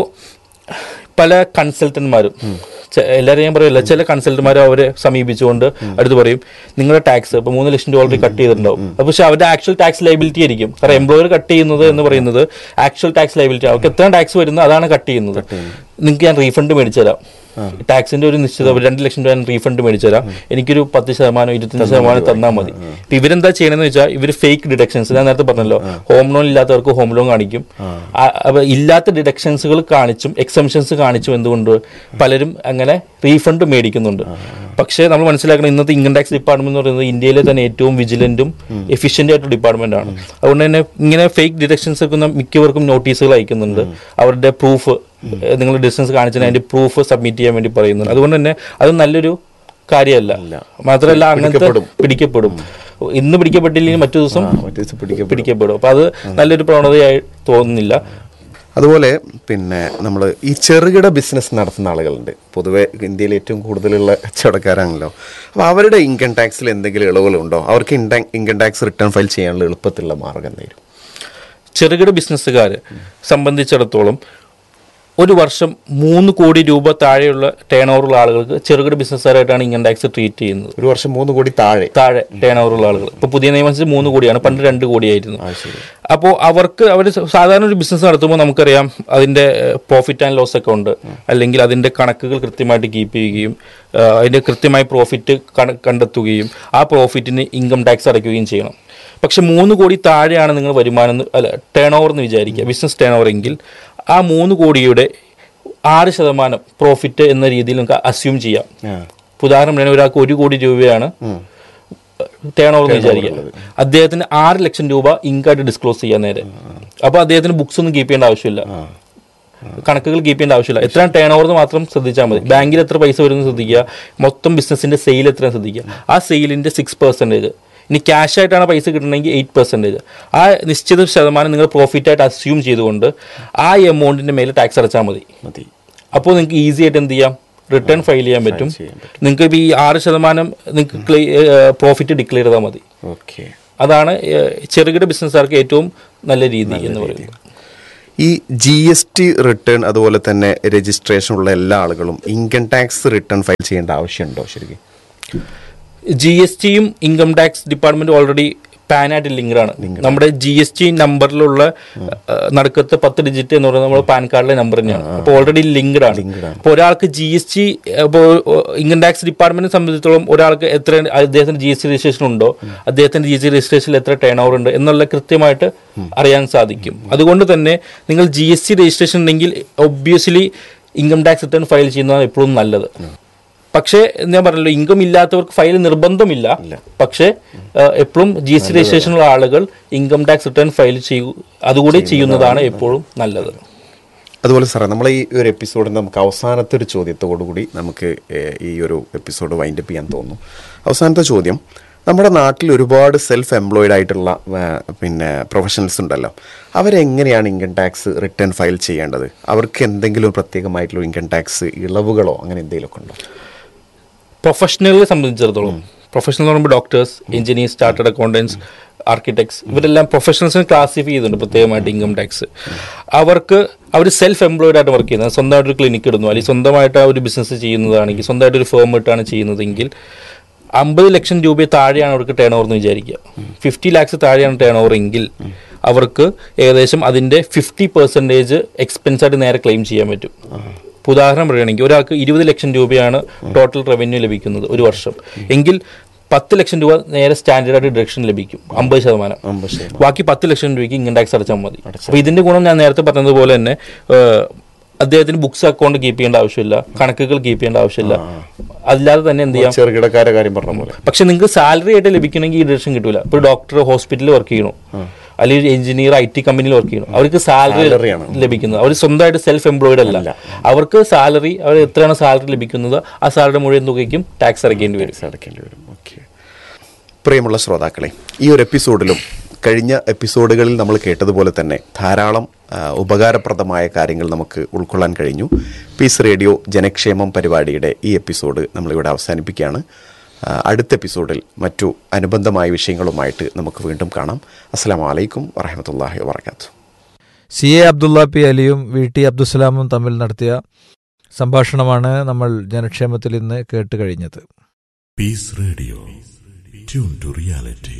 പല കൺസൾട്ടന്മാരും എല്ലാവരും ഞാൻ പറയില്ല ചില കൺസൾട്ടന്മാർ അവരെ സമീപിച്ചുകൊണ്ട് അടുത്ത് പറയും നിങ്ങളുടെ ടാക്സ് ഇപ്പൊ മൂന്ന് ലക്ഷം രൂപ ഓൾറെഡി കട്ട് ചെയ്തിട്ടുണ്ടാവും അപ്പൊ പക്ഷെ അവരുടെ ആക്ച്വൽ ടാക്സ് ലൈബിലിറ്റി ആയിരിക്കും കാരണം എംപ്ലോയർ കട്ട് ചെയ്യുന്നത് എന്ന് പറയുന്നത് ആക്ച്വൽ ടാക്സ് ലൈബിലിറ്റി അവർക്ക് എത്ര ടാക്സ് വരുന്നത് അതാണ് കട്ട് ചെയ്യുന്നത് നിങ്ങൾക്ക് ഞാൻ റീഫണ്ട് മേടിച്ചു തരാം ടാക്സിന്റെ ഒരു നിശ്ചിത ഒരു രണ്ട് ലക്ഷം രൂപ ഞാൻ റീഫണ്ട് മേടിച്ചു തരാം എനിക്കൊരു പത്ത് ശതമാനം ഇരുപത്തഞ്ച് ശതമാനം തന്നാൽ മതി ഇപ്പൊ ഇവരെന്താ ചെയ്യണമെന്ന് വെച്ചാൽ ഇവർ ഫേക്ക് ഡിഡക്ഷൻസ് ഞാൻ നേരത്തെ പറഞ്ഞല്ലോ ഹോം ലോൺ ഇല്ലാത്തവർക്ക് ഹോം ലോൺ കാണിക്കും ആ, അപ്പൊ ഇല്ലാത്ത ഡിഡക്ഷൻസുകൾ കാണിച്ചും എക്സംഷൻസ് കാണിച്ചും എന്തുകൊണ്ട് പലരും അങ്ങനെ റീഫണ്ട് മേടിക്കുന്നുണ്ട് പക്ഷേ നമ്മൾ മനസ്സിലാക്കണം ഇന്നത്തെ ഇൻകം ടാക്സ് ഡിപ്പാർട്ട്മെന്റ് എന്ന് പറയുന്നത് ഇന്ത്യയിലെ തന്നെ ഏറ്റവും വിജിലന്റും എഫിഷ്യന്റ് ആയിട്ടുള്ള ഡിപ്പാർട്ട്മെന്റ് ആണ് അതുകൊണ്ട് തന്നെ ഇങ്ങനെ ഫേക്ക് ഡിഡക്ഷൻസ് വെക്കുന്ന മിക്കവർക്കും നോട്ടീസുകൾ അയക്കുന്നുണ്ട് അവരുടെ പ്രൂഫ് നിങ്ങൾ ഡിസ്റ്റൻസ് കാണിച്ചതിന് അതിന്റെ പ്രൂഫ് സബ്മിറ്റ് ചെയ്യാൻ വേണ്ടി പറയുന്നുണ്ട് അതുകൊണ്ട് തന്നെ അത് നല്ലൊരു കാര്യമല്ല മാത്രമല്ല അങ്ങനത്തെ പിടിക്കപ്പെടും. പിടിക്കപ്പെടും ഇന്ന് പിടിക്കപ്പെട്ടില്ലെങ്കിൽ മറ്റു ദിവസം മറ്റേ ദിവസം പിടിക്കപ്പെടും. പിടിക്കപ്പെടും അപ്പൊ അത് നല്ലൊരു പ്രവണതയായി തോന്നുന്നില്ല അതുപോലെ പിന്നെ നമ്മൾ ഈ ചെറുകിട ബിസിനസ് നടത്തുന്ന ആളുകളുണ്ട് പൊതുവെ ഇന്ത്യയിൽ ഏറ്റവും കൂടുതലുള്ള കച്ചവടക്കാരാണല്ലോ അപ്പോൾ അവരുടെ ഇൻകം ടാക്സിൽ എന്തെങ്കിലും ഇളവുകളുണ്ടോ അവർക്ക് ഇൻകം ടാക്സ് റിട്ടേൺ ഫയൽ ചെയ്യാനുള്ള എളുപ്പത്തിലുള്ള മാർഗം എന്തെങ്കിലും ചെറുകിട ബിസിനസ്സുകാർ സംബന്ധിച്ചിടത്തോളം ഒരു വർഷം മൂന്ന് കോടി രൂപ താഴെയുള്ള ടേൺ ഓവറുള്ള ആളുകൾക്ക് ചെറുകിട ബിസിനസ്സുകാരായിട്ടാണ് ഇൻകം ടാക്സ് ട്രീറ്റ് ചെയ്യുന്നത് ഒരു വർഷം മൂന്ന് കോടി താഴെ താഴെ ടേൺ ഓവറുള്ള ആളുകൾ ഇപ്പൊ പുതിയ നിയമം അനുസരിച്ച് മൂന്ന് കോടിയാണ് പണ്ട് രണ്ട് കോടിയായിരുന്നു അപ്പോൾ അവർക്ക് അവർ സാധാരണ ഒരു ബിസിനസ് നടത്തുമ്പോൾ നമുക്കറിയാം അതിന്റെ പ്രോഫിറ്റ് ആൻഡ് ലോസ് അക്കൗണ്ട് അല്ലെങ്കിൽ അതിന്റെ കണക്കുകൾ കൃത്യമായിട്ട് കീപ്പ് ചെയ്യുകയും ആ, അതിന്റെ കൃത്യമായി പ്രോഫിറ്റ് കണ്ടെത്തുകയും ആ പ്രോഫിറ്റിന് ഇൻകം ടാക്സ് അടയ്ക്കുകയും ചെയ്യണം പക്ഷെ മൂന്ന് കോടി താഴെയാണ് നിങ്ങൾ വരുമാനം എന്ന് അല്ല ടേൺ ഓവർ എന്ന് വിചാരിക്കുക ബിസിനസ് ടേൺ ഓവർ എങ്കിൽ ആ മൂന്ന് കോടിയുടെ ആറ് ശതമാനം പ്രോഫിറ്റ് എന്ന രീതിയിൽ നമുക്ക് അസ്യൂം ചെയ്യാം ഇപ്പൊ ഉദാഹരണം പറയാൻ ഒരാൾക്ക് ഒരു കോടി രൂപയാണ് ടേൺ ഓവർ എന്ന് വിചാരിക്കുക അദ്ദേഹത്തിന് ആറ് ലക്ഷം രൂപ ഇൻകായിട്ട് ഡിസ്ക്ലോസ് ചെയ്യാൻ നേരെ അപ്പൊ അദ്ദേഹത്തിന് ബുക്സ് ഒന്നും കീപ്പ് ചെയ്യേണ്ട ആവശ്യമില്ല കണക്കുകൾ കീപ്പ് ചെയ്യേണ്ട ആവശ്യമില്ല എത്ര ടേൺ ഓവർ മാത്രം ശ്രദ്ധിച്ചാൽ മതി ബാങ്കിൽ എത്ര പൈസ വരുന്നത് ശ്രദ്ധിക്കുക മൊത്തം ബിസിനസിന്റെ സെയിൽ എത്ര ശ്രദ്ധിക്കുക ആ സെയിലിന്റെ സിക്സ് പെർസെന്റേജ് ഇനി ക്യാഷ് ആയിട്ടാണ് പൈസ കിട്ടണമെങ്കിൽ എയ്റ്റ് പെർസെന്റേജ് ആ നിശ്ചിത ശതമാനം നിങ്ങൾ പ്രോഫിറ്റ് ആയിട്ട് അസ്യൂം ചെയ്തുകൊണ്ട് ആ എമൗണ്ടിന്റെ മേലെ ടാക്സ് അടച്ചാൽ മതി മതി അപ്പോൾ നിങ്ങൾക്ക് ഈസി ആയിട്ട് എന്ത് ചെയ്യാം റിട്ടേൺ ഫയൽ ചെയ്യാൻ പറ്റും ചെയ്യാൻ പറ്റും നിങ്ങൾക്ക് ഇപ്പോൾ ഈ ആറ് ശതമാനം നിങ്ങൾക്ക് പ്രോഫിറ്റ് ഡിക്ലെയർ ചെയ്താൽ മതി ഓക്കെ അതാണ് ഏഹ്, ചെറുകിട ബിസിനസ്സുകാർക്ക് ഏറ്റവും നല്ല രീതി എന്ന് പറയുന്നത് ഈ ജി എസ് ടി റിട്ടേൺ അതുപോലെ തന്നെ രജിസ്ട്രേഷൻ ഉള്ള എല്ലാ ആളുകളും ഇൻകം ടാക്സ് റിട്ടേൺ ഫയൽ ചെയ്യേണ്ട ആവശ്യമുണ്ടോ ശരിക്കും ജി എസ് ടിയും ഇൻകം ടാക്സ് ഡിപ്പാർട്ട്മെന്റ് ഓൾറെഡി പാനായിട്ട് ലിങ്ക്ഡ് ആണ് നമ്മുടെ ജി എസ് ടി നമ്പറിലുള്ള നടുക്കത്തെ പത്ത് ഡിജിറ്റ് എന്ന് പറയുന്നത് നമ്മുടെ പാൻ കാർഡിലെ നമ്പർ തന്നെയാണ് അപ്പോൾ ഓൾറെഡി ലിങ്ക്ഡ് ആണ് അപ്പോൾ ഒരാൾക്ക് ജി എസ് ടി ഇപ്പോൾ ഇൻകം ടാക്സ് ഡിപ്പാർട്ട്മെന്റിനെ സംബന്ധിച്ചിടത്തോളം ഒരാൾക്ക് എത്ര അദ്ദേഹത്തിന് ജി എസ് ടി രജിസ്ട്രേഷൻ ഉണ്ടോ അദ്ദേഹത്തിന്റെ ജി എസ് ടി രജിസ്ട്രേഷനിൽ എത്ര ടേൺ ഓവർ ഉണ്ട് എന്നുള്ള കൃത്യമായിട്ട് അറിയാൻ സാധിക്കും അതുകൊണ്ട് തന്നെ നിങ്ങൾ ജി എസ് ടി രജിസ്ട്രേഷൻ ഉണ്ടെങ്കിൽ obviously income tax return file ചെയ്യുന്നതാണ് എപ്പോഴും നല്ലത് പക്ഷേ ഞാൻ പറഞ്ഞല്ലോ ഇൻകം ഇല്ലാത്തവർക്ക് ഫയൽ നിർബന്ധമില്ല പക്ഷേ എപ്പോഴും ജി എസ് ടി രജിസ്ട്രേഷനുള്ള ആളുകൾ ഇൻകം ടാക്സ് റിട്ടേൺ ഫയൽ ചെയ്യൂ അതുകൂടി ചെയ്യുന്നതാണ് എപ്പോഴും നല്ലത് അതുപോലെ സാറേ നമ്മൾ ഈ ഒരു എപ്പിസോഡിൽ നമുക്ക് അവസാനത്തെ ഒരു ചോദ്യത്തോടു കൂടി നമുക്ക് ഏഹ്, ഈ ഒരു എപ്പിസോഡ് വൈൻഡപ്പ് ചെയ്യാൻ തോന്നുന്നു അവസാനത്തെ ചോദ്യം നമ്മുടെ നാട്ടിൽ ഒരുപാട് സെൽഫ് എംപ്ലോയിഡ് ആയിട്ടുള്ള ഏഹ്, പിന്നെ പ്രൊഫഷണൽസ് ഉണ്ടല്ലോ അവരെങ്ങനെയാണ് ഇൻകം ടാക്സ് റിട്ടേൺ ഫയൽ ചെയ്യേണ്ടത് അവർക്ക് എന്തെങ്കിലും പ്രത്യേകമായിട്ടുള്ള ഇൻകം ടാക്സ് ഇളവുകളോ അങ്ങനെ എന്തെങ്കിലുമൊക്കെ ഉണ്ടോ പ്രൊഫഷണലിനെ സംബന്ധിച്ചിടത്തോളം പ്രൊഫഷണൽ എന്ന് പറയുമ്പോൾ doctors engineers chartered accountants architects ഇവരെല്ലാം പ്രൊഫഷണൽസിനെ ക്ലാസിഫൈ ചെയ്തിട്ടുണ്ട് പ്രത്യേകമായിട്ട് ഇൻകം ടാക്സ് അവർക്ക് അവർ സെൽഫ് എംപ്ലോയിഡ് ആയിട്ട് വർക്ക് ചെയ്യുന്നത് സ്വന്തമായിട്ട് ഒരു ക്ലിനിക്ക് ഇടുന്നു അല്ലെങ്കിൽ സ്വന്തമായിട്ട് ഒരു ബിസിനസ് ചെയ്യുന്നതാണെങ്കിൽ സ്വന്തമായിട്ട് ഒരു ഫേം ഇട്ടാണ് ചെയ്യുന്നതെങ്കിൽ അമ്പത് ലക്ഷം രൂപ താഴെയാണ് അവർക്ക് ടേൺ ഓവർ എന്ന് വിചാരിക്കുക ഫിഫ്റ്റി ലാക്സ് താഴെയാണ് ടേൺ ഓവർ എങ്കിൽ അവർക്ക് ഏകദേശം അതിൻ്റെ ഫിഫ്റ്റി പെർസെൻറ്റേജ് എക്സ്പെൻസ് ആയിട്ട് നേരെ ക്ലെയിം ചെയ്യാൻ പറ്റും ഇപ്പൊ ഉദാഹരണം പറയുകയാണെങ്കിൽ ഒരാൾക്ക് ഇരുപത് ലക്ഷം രൂപയാണ് ടോട്ടൽ റവന്യൂ ലഭിക്കുന്നത് ഒരു വർഷം എങ്കിൽ പത്ത് ലക്ഷം രൂപ നേരെ സ്റ്റാൻഡേർഡ് ആയിട്ട് ഡിഡക്ഷൻ ലഭിക്കും അമ്പത് ശതമാനം അമ്പത് ശതമാനം. ബാക്കി പത്ത് ലക്ഷം രൂപയ്ക്ക് ഇൻകം ടാക്സ് അടച്ചാൽ മതി അപ്പൊ ഇതിന്റെ ഗുണം ഞാൻ നേരത്തെ പറഞ്ഞതുപോലെ തന്നെ ഏഹ്, അദ്ദേഹത്തിന് ബുക്സ് അക്കൗണ്ട് കീപ്പ് ചെയ്യേണ്ട ആവശ്യമില്ല കണക്കുകൾ കീപ്പ് ചെയ്യേണ്ട ആവശ്യമില്ല അല്ലാതെ തന്നെ എന്ത് ചെയ്യാം ചെറുകിടക്കാരെ കാര്യം പറഞ്ഞ പോലെ പക്ഷെ നിങ്ങൾക്ക് സാലറി ആയിട്ട് ലഭിക്കണമെങ്കിൽ ഈ ഡിഡക്ഷൻ കിട്ടൂല ഇപ്പോൾ ഡോക്ടർ ഹോസ്പിറ്റലിൽ വർക്ക് ചെയ്യണു അല്ലെങ്കിൽ എഞ്ചിനീയർ ഐ ടി കമ്പനിയിൽ വർക്ക് ചെയ്യണം അവർക്ക് Salary സാലറി ആണ്. ലഭിക്കുന്നത് അവർ സ്വന്തമായിട്ട് സെൽഫ് എംപ്ലോയിഡ് അല്ല അവർക്ക് സാലറി അവർ എത്രയാണ് സാലറി ലഭിക്കുന്നത് ആ സാലറി മുഴുവൻ തുകയ്ക്കും ടാക്സ് അടയ്ക്കേണ്ടി വരും ടാക്സ് അടയ്ക്കേണ്ടി വരും ഓക്കെ പ്രിയമുള്ള ശ്രോതാക്കളെ ഈ ഒരു എപ്പിസോഡിലും കഴിഞ്ഞ എപ്പിസോഡുകളിൽ നമ്മൾ കേട്ടതുപോലെ തന്നെ ധാരാളം ആ, ഉപകാരപ്രദമായ കാര്യങ്ങൾ നമുക്ക് ഉൾക്കൊള്ളാൻ കഴിഞ്ഞു പീസ് റേഡിയോ ജനക്ഷേമം പരിപാടിയുടെ ഈ എപ്പിസോഡ് നമ്മളിവിടെ അവസാനിപ്പിക്കുകയാണ് ആ, അടുത്ത എപ്പിസോഡിൽ മറ്റു അനുബന്ധമായ വിഷയങ്ങളുമായിട്ട് നമുക്ക് വീണ്ടും കാണാം അസ്സാം വലൈക്കും വറഹമത്തല്ലാഹി വാത്തു സി എ അബ്ദുള്ള പി അലിയും വി ടി അബ്ദുസലാമും തമ്മിൽ നടത്തിയ സംഭാഷണമാണ് നമ്മൾ ജനക്ഷേമത്തിൽ ഇന്ന് കേട്ട് കഴിഞ്ഞത് Peace Radio. Tune to reality.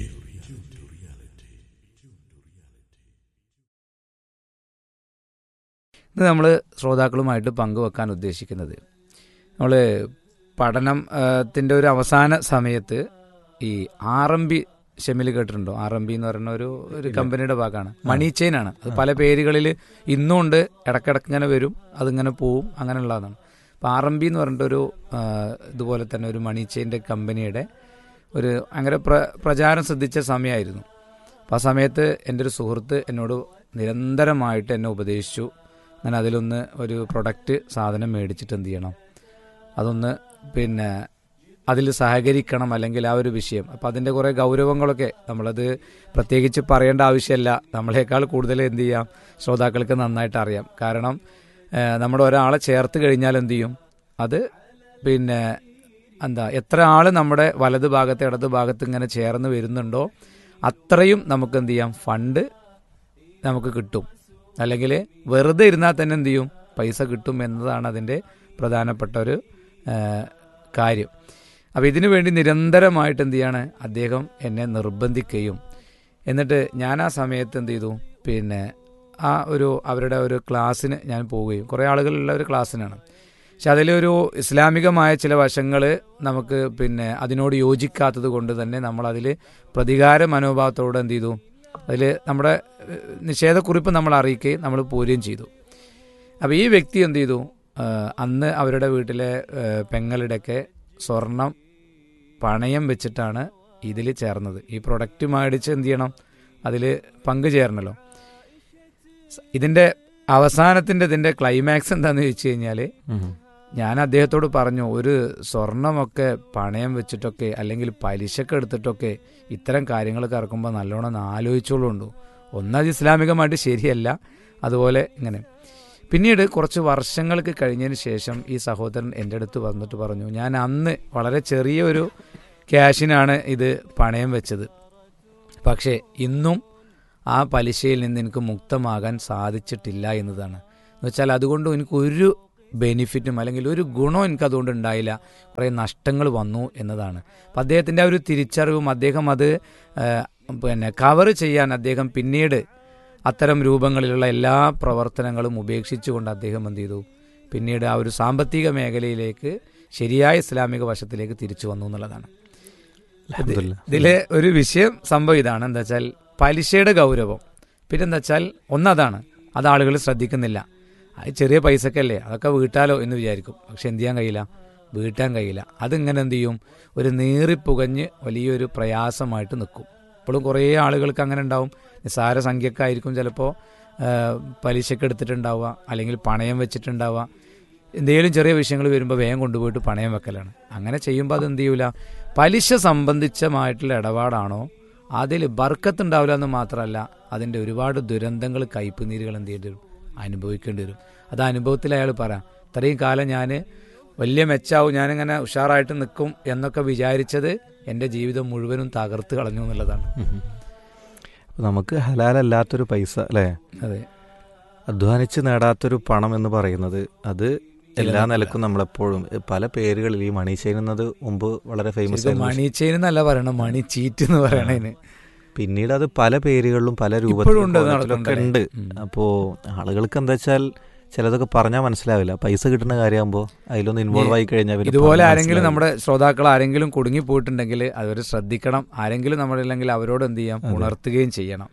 ഇത് നമ്മൾ ശ്രോതാക്കളുമായിട്ട് പങ്കുവെക്കാൻ ഉദ്ദേശിക്കുന്നത് നമ്മൾ പഠനം ത്തിൻ്റെ ഒരു അവസാന സമയത്ത് ഈ ആർ എം ബി ഷെമിൽ കേട്ടിട്ടുണ്ടോ ആർ എം ബി എന്ന് പറയുന്ന ഒരു ഒരു കമ്പനിയുടെ ഭാഗമാണ് മണി ചെയിൻ ആണ് അത് പല പേരുകളിൽ ഇന്നും ഉണ്ട് ഇടക്കിടക്ക് ഇങ്ങനെ വരും അതിങ്ങനെ പോവും അങ്ങനെയുള്ളതാണ് അപ്പോൾ ആർ എം ബി എന്ന് പറഞ്ഞിട്ടൊരു ആ, ഇതുപോലെ തന്നെ ഒരു മണി ചെയിൻ്റെ കമ്പനിയുടെ ഒരു അങ്ങനെ പ്ര പ്രചാരം ശ്രദ്ധിച്ച സമയമായിരുന്നു അപ്പോൾ ആ സമയത്ത് എൻ്റെ ഒരു സുഹൃത്ത് എന്നോട് നിരന്തരമായിട്ട് എന്നെ ഉപദേശിച്ചു ഞാൻ അതിലൊന്ന് ഒരു പ്രൊഡക്റ്റ് സാധനം മേടിച്ചിട്ട് എന്ത് ചെയ്യണം അതൊന്ന് പിന്നെ അതിൽ സഹകരിക്കണം അല്ലെങ്കിൽ ആ ഒരു വിഷയം അപ്പോൾ അതിൻ്റെ കുറേ ഗൗരവങ്ങളൊക്കെ നമ്മളത് പ്രത്യേകിച്ച് പറയേണ്ട ആവശ്യമില്ല നമ്മളെക്കാൾ കൂടുതൽ എന്ത് ചെയ്യാം ശ്രോതാക്കൾക്ക് നന്നായിട്ട് അറിയാം കാരണം ഏഹ്, നമ്മുടെ ഒരാളെ ചേർത്ത് കഴിഞ്ഞാൽ എന്ത് ചെയ്യും അത് പിന്നെ എന്താ എത്ര ആൾ നമ്മുടെ വലത് ഭാഗത്ത് ഇടത് ഭാഗത്ത് ഇങ്ങനെ ചേർന്ന് വരുന്നുണ്ടോ അത്രയും നമുക്ക് എന്ത് ചെയ്യാം ഫണ്ട് നമുക്ക് കിട്ടും അല്ലെങ്കിൽ വെറുതെ ഇരുന്നാൽ തന്നെ എന്ത് ചെയ്യും പൈസ കിട്ടും എന്നതാണ് അതിൻ്റെ പ്രധാനപ്പെട്ട ഒരു ആ, കാര്യം അപ്പോൾ ഇതിനു വേണ്ടി നിരന്തരമായിട്ട് എന്ത് ചെയ്യാണ് അദ്ദേഹം എന്നെ നിർബന്ധിക്കുകയും എന്നിട്ട് ഞാൻ ആ സമയത്ത് എന്ത് ചെയ്തു പിന്നെ ആ ഒരു അവരുടെ ഒരു ക്ലാസ്സിന് ഞാൻ പോവുകയും കുറേ ആളുകളുള്ള ഒരു ക്ലാസ്സിനാണ് പക്ഷെ അതിലൊരു ഇസ്ലാമികമായ ചില വശങ്ങൾ നമുക്ക് പിന്നെ അതിനോട് യോജിക്കാത്തത് കൊണ്ട് തന്നെ നമ്മളതിൽ പ്രതികാര മനോഭാവത്തോടെ എന്ത് ചെയ്തു അതിൽ നമ്മുടെ ഏഹ്, നിഷേധക്കുറിപ്പ് നമ്മൾ അറിയിക്കുകയും നമ്മൾ പോരുകയും ചെയ്തു അപ്പോൾ ഈ വ്യക്തി എന്ത് ചെയ്തു ഏഹ്, അന്ന് അവരുടെ വീട്ടിലെ ഏഹ്, പെങ്ങളുടെയൊക്കെ സ്വർണം പണയം വെച്ചിട്ടാണ് ഇതിൽ ചേർന്നത് ഈ പ്രൊഡക്റ്റ് മേടിച്ച് എന്ത് ചെയ്യണം അതിൽ പങ്കുചേരണല്ലോ ഇതിൻ്റെ അവസാനത്തിൻ്റെ ഇതിൻ്റെ ക്ലൈമാക്സ് എന്താണെന്ന് ചോദിച്ചു കഴിഞ്ഞാൽ ഞാൻ അദ്ദേഹത്തോട് പറഞ്ഞു ഒരു സ്വർണമൊക്കെ പണയം വെച്ചിട്ടൊക്കെ അല്ലെങ്കിൽ പലിശക്ക് എടുത്തിട്ടൊക്കെ ഇത്തരം കാര്യങ്ങളൊക്കെ ഇറക്കുമ്പോൾ നല്ലോണം ഒന്ന് ആലോചിച്ചോളുണ്ടു ഒന്നത് ഇസ്ലാമികമായിട്ട് ശരിയല്ല അതുപോലെ ഇങ്ങനെ പിന്നീട് കുറച്ച് വർഷങ്ങൾക്ക് കഴിഞ്ഞതിന് ശേഷം ഈ സഹോദരൻ എൻ്റെ അടുത്ത് വന്നിട്ട് പറഞ്ഞു ഞാൻ അന്ന് വളരെ ചെറിയൊരു ക്യാഷിനാണ് ഇത് പണയം വെച്ചത് പക്ഷേ ഇന്നും ആ പലിശയിൽ നിന്ന് എനിക്ക് മുക്തമാകാൻ സാധിച്ചിട്ടില്ല എന്നതാണ് എന്ന് വെച്ചാൽ അതുകൊണ്ട് എനിക്ക് ഒരു ബെനിഫിറ്റും അല്ലെങ്കിൽ ഒരു ഗുണവും എനിക്ക് അതുകൊണ്ട് ഉണ്ടായില്ല കുറേ നഷ്ടങ്ങൾ വന്നു എന്നതാണ് അപ്പം അദ്ദേഹത്തിൻ്റെ ആ ഒരു തിരിച്ചറിവും അദ്ദേഹം അത് ആ, പിന്നെ കവർ ചെയ്യാൻ അദ്ദേഹം പിന്നീട് അത്തരം രൂപങ്ങളിലുള്ള എല്ലാ പ്രവർത്തനങ്ങളും ഉപേക്ഷിച്ചുകൊണ്ട് അദ്ദേഹം എന്ത് ചെയ്തു പിന്നീട് ആ ഒരു സാമ്പത്തിക മേഖലയിലേക്ക് ശരിയായ ഇസ്ലാമിക വശത്തിലേക്ക് തിരിച്ചു വന്നു എന്നുള്ളതാണ് അൽഹംദുലില്ലാ. ഇതിലെ ഒരു വിഷയം സംഭവം ഇതാണ് എന്താ വെച്ചാൽ പലിശയുടെ ഗൗരവം പിന്നെന്താ വെച്ചാൽ ഒന്നതാണ് അത് ആളുകൾ ശ്രദ്ധിക്കുന്നില്ല അത് ചെറിയ പൈസക്കല്ലേ അതൊക്കെ വീട്ടാലോ എന്ന് വിചാരിക്കും പക്ഷെ എന്ത് ചെയ്യാൻ കഴിയില്ല വീട്ടാൻ കഴിയില്ല അതിങ്ങനെ എന്ത് ചെയ്യും ഒരു നീറിപ്പുകഞ്ഞ് വലിയൊരു പ്രയാസമായിട്ട് നിൽക്കും ഇപ്പോഴും കുറേ ആളുകൾക്ക് അങ്ങനെ ഉണ്ടാവും നിസ്സാര സംഖ്യക്കായിരിക്കും ചിലപ്പോൾ പലിശക്ക് എടുത്തിട്ടുണ്ടാവുക അല്ലെങ്കിൽ പണയം വെച്ചിട്ടുണ്ടാവുക എന്തെങ്കിലും ചെറിയ വിഷയങ്ങൾ വരുമ്പോൾ വേഗം കൊണ്ടുപോയിട്ട് പണയം വെക്കലാണ് അങ്ങനെ ചെയ്യുമ്പോൾ അത് എന്ത് ചെയ്യൂല പലിശ സംബന്ധിച്ചമായിട്ടുള്ള ഇടപാടാണോ അതിൽ ബർക്കത്ത് ഉണ്ടാവില്ല എന്ന് മാത്രമല്ല അതിൻ്റെ ഒരുപാട് ദുരന്തങ്ങൾ കയ്പുനീരുകൾ എന്ത് ചെയ്യേണ്ടി വരും അനുഭവിക്കേണ്ടി വരും അത് അനുഭവത്തിൽ അയാൾ പറയാം ഇത്രയും കാലം ഞാൻ വലിയ മെച്ചാവും ഞാനിങ്ങനെ ഉഷാറായിട്ട് നിൽക്കും എന്നൊക്കെ വിചാരിച്ചത് എൻ്റെ ജീവിതം മുഴുവനും തകർത്ത് കളഞ്ഞു എന്നുള്ളതാണ് ഉം. അപ്പൊ നമുക്ക് ഹലാലല്ലാത്തൊരു പൈസ അല്ലേ അതെ അധ്വാനിച്ച് നേടാത്തൊരു പണം എന്ന് പറയുന്നത് അത് എല്ലാ നിലനിൽക്കില്ല. നിലക്കും നമ്മളെപ്പോഴും എ, പല പേരുകളിൽ ഈ മണി ചെയിൻ എന്നത് മുമ്പ് വളരെ ഫേമസ് ശരിക്കും ആയിരുന്നു മണി ചെയിൻ എന്നല്ല പറയണം മണി ചീറ്റ് എന്ന് പറയണതിന് പിന്നീട് അത് പല പേരുകളിലും പല ഇപ്പോഴും ഉണ്ട് അത് രൂപത്തിലും ഒക്കെ ഉണ്ട് നടക്കുന്നുണ്ടല്ലേ? ഉം. അപ്പോ ആളുകൾക്ക് എന്താ വെച്ചാൽ ചിലതൊക്കെ പറഞ്ഞാൽ മനസ്സിലാവില്ല പൈസ കിട്ടുന്ന കാര്യമാകുമ്പോൾ അതിലൊന്ന് ഇൻവോൾവ് ആയി കഴിഞ്ഞാൽ പിന്നെ ഇതുപോലെ പറഞ്ഞാൽ ആരെങ്കിലും മനസ്സിലാവില്ല. നമ്മുടെ ശ്രോതാക്കൾ ആരെങ്കിലും കുടുങ്ങി പോയിട്ടുണ്ടെങ്കിൽ അവർ ശ്രദ്ധിക്കണം ആരെങ്കിലും നമ്മളില്ലെങ്കിൽ അവരോട് എന്ത് ചെയ്യാം അതെ. ഉണർത്തുകയും ചെയ്യണം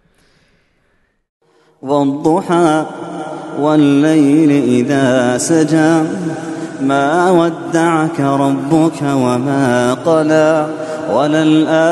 والضحى والليل إذا سجى ما ودعك ربك وما قلى وللآخرة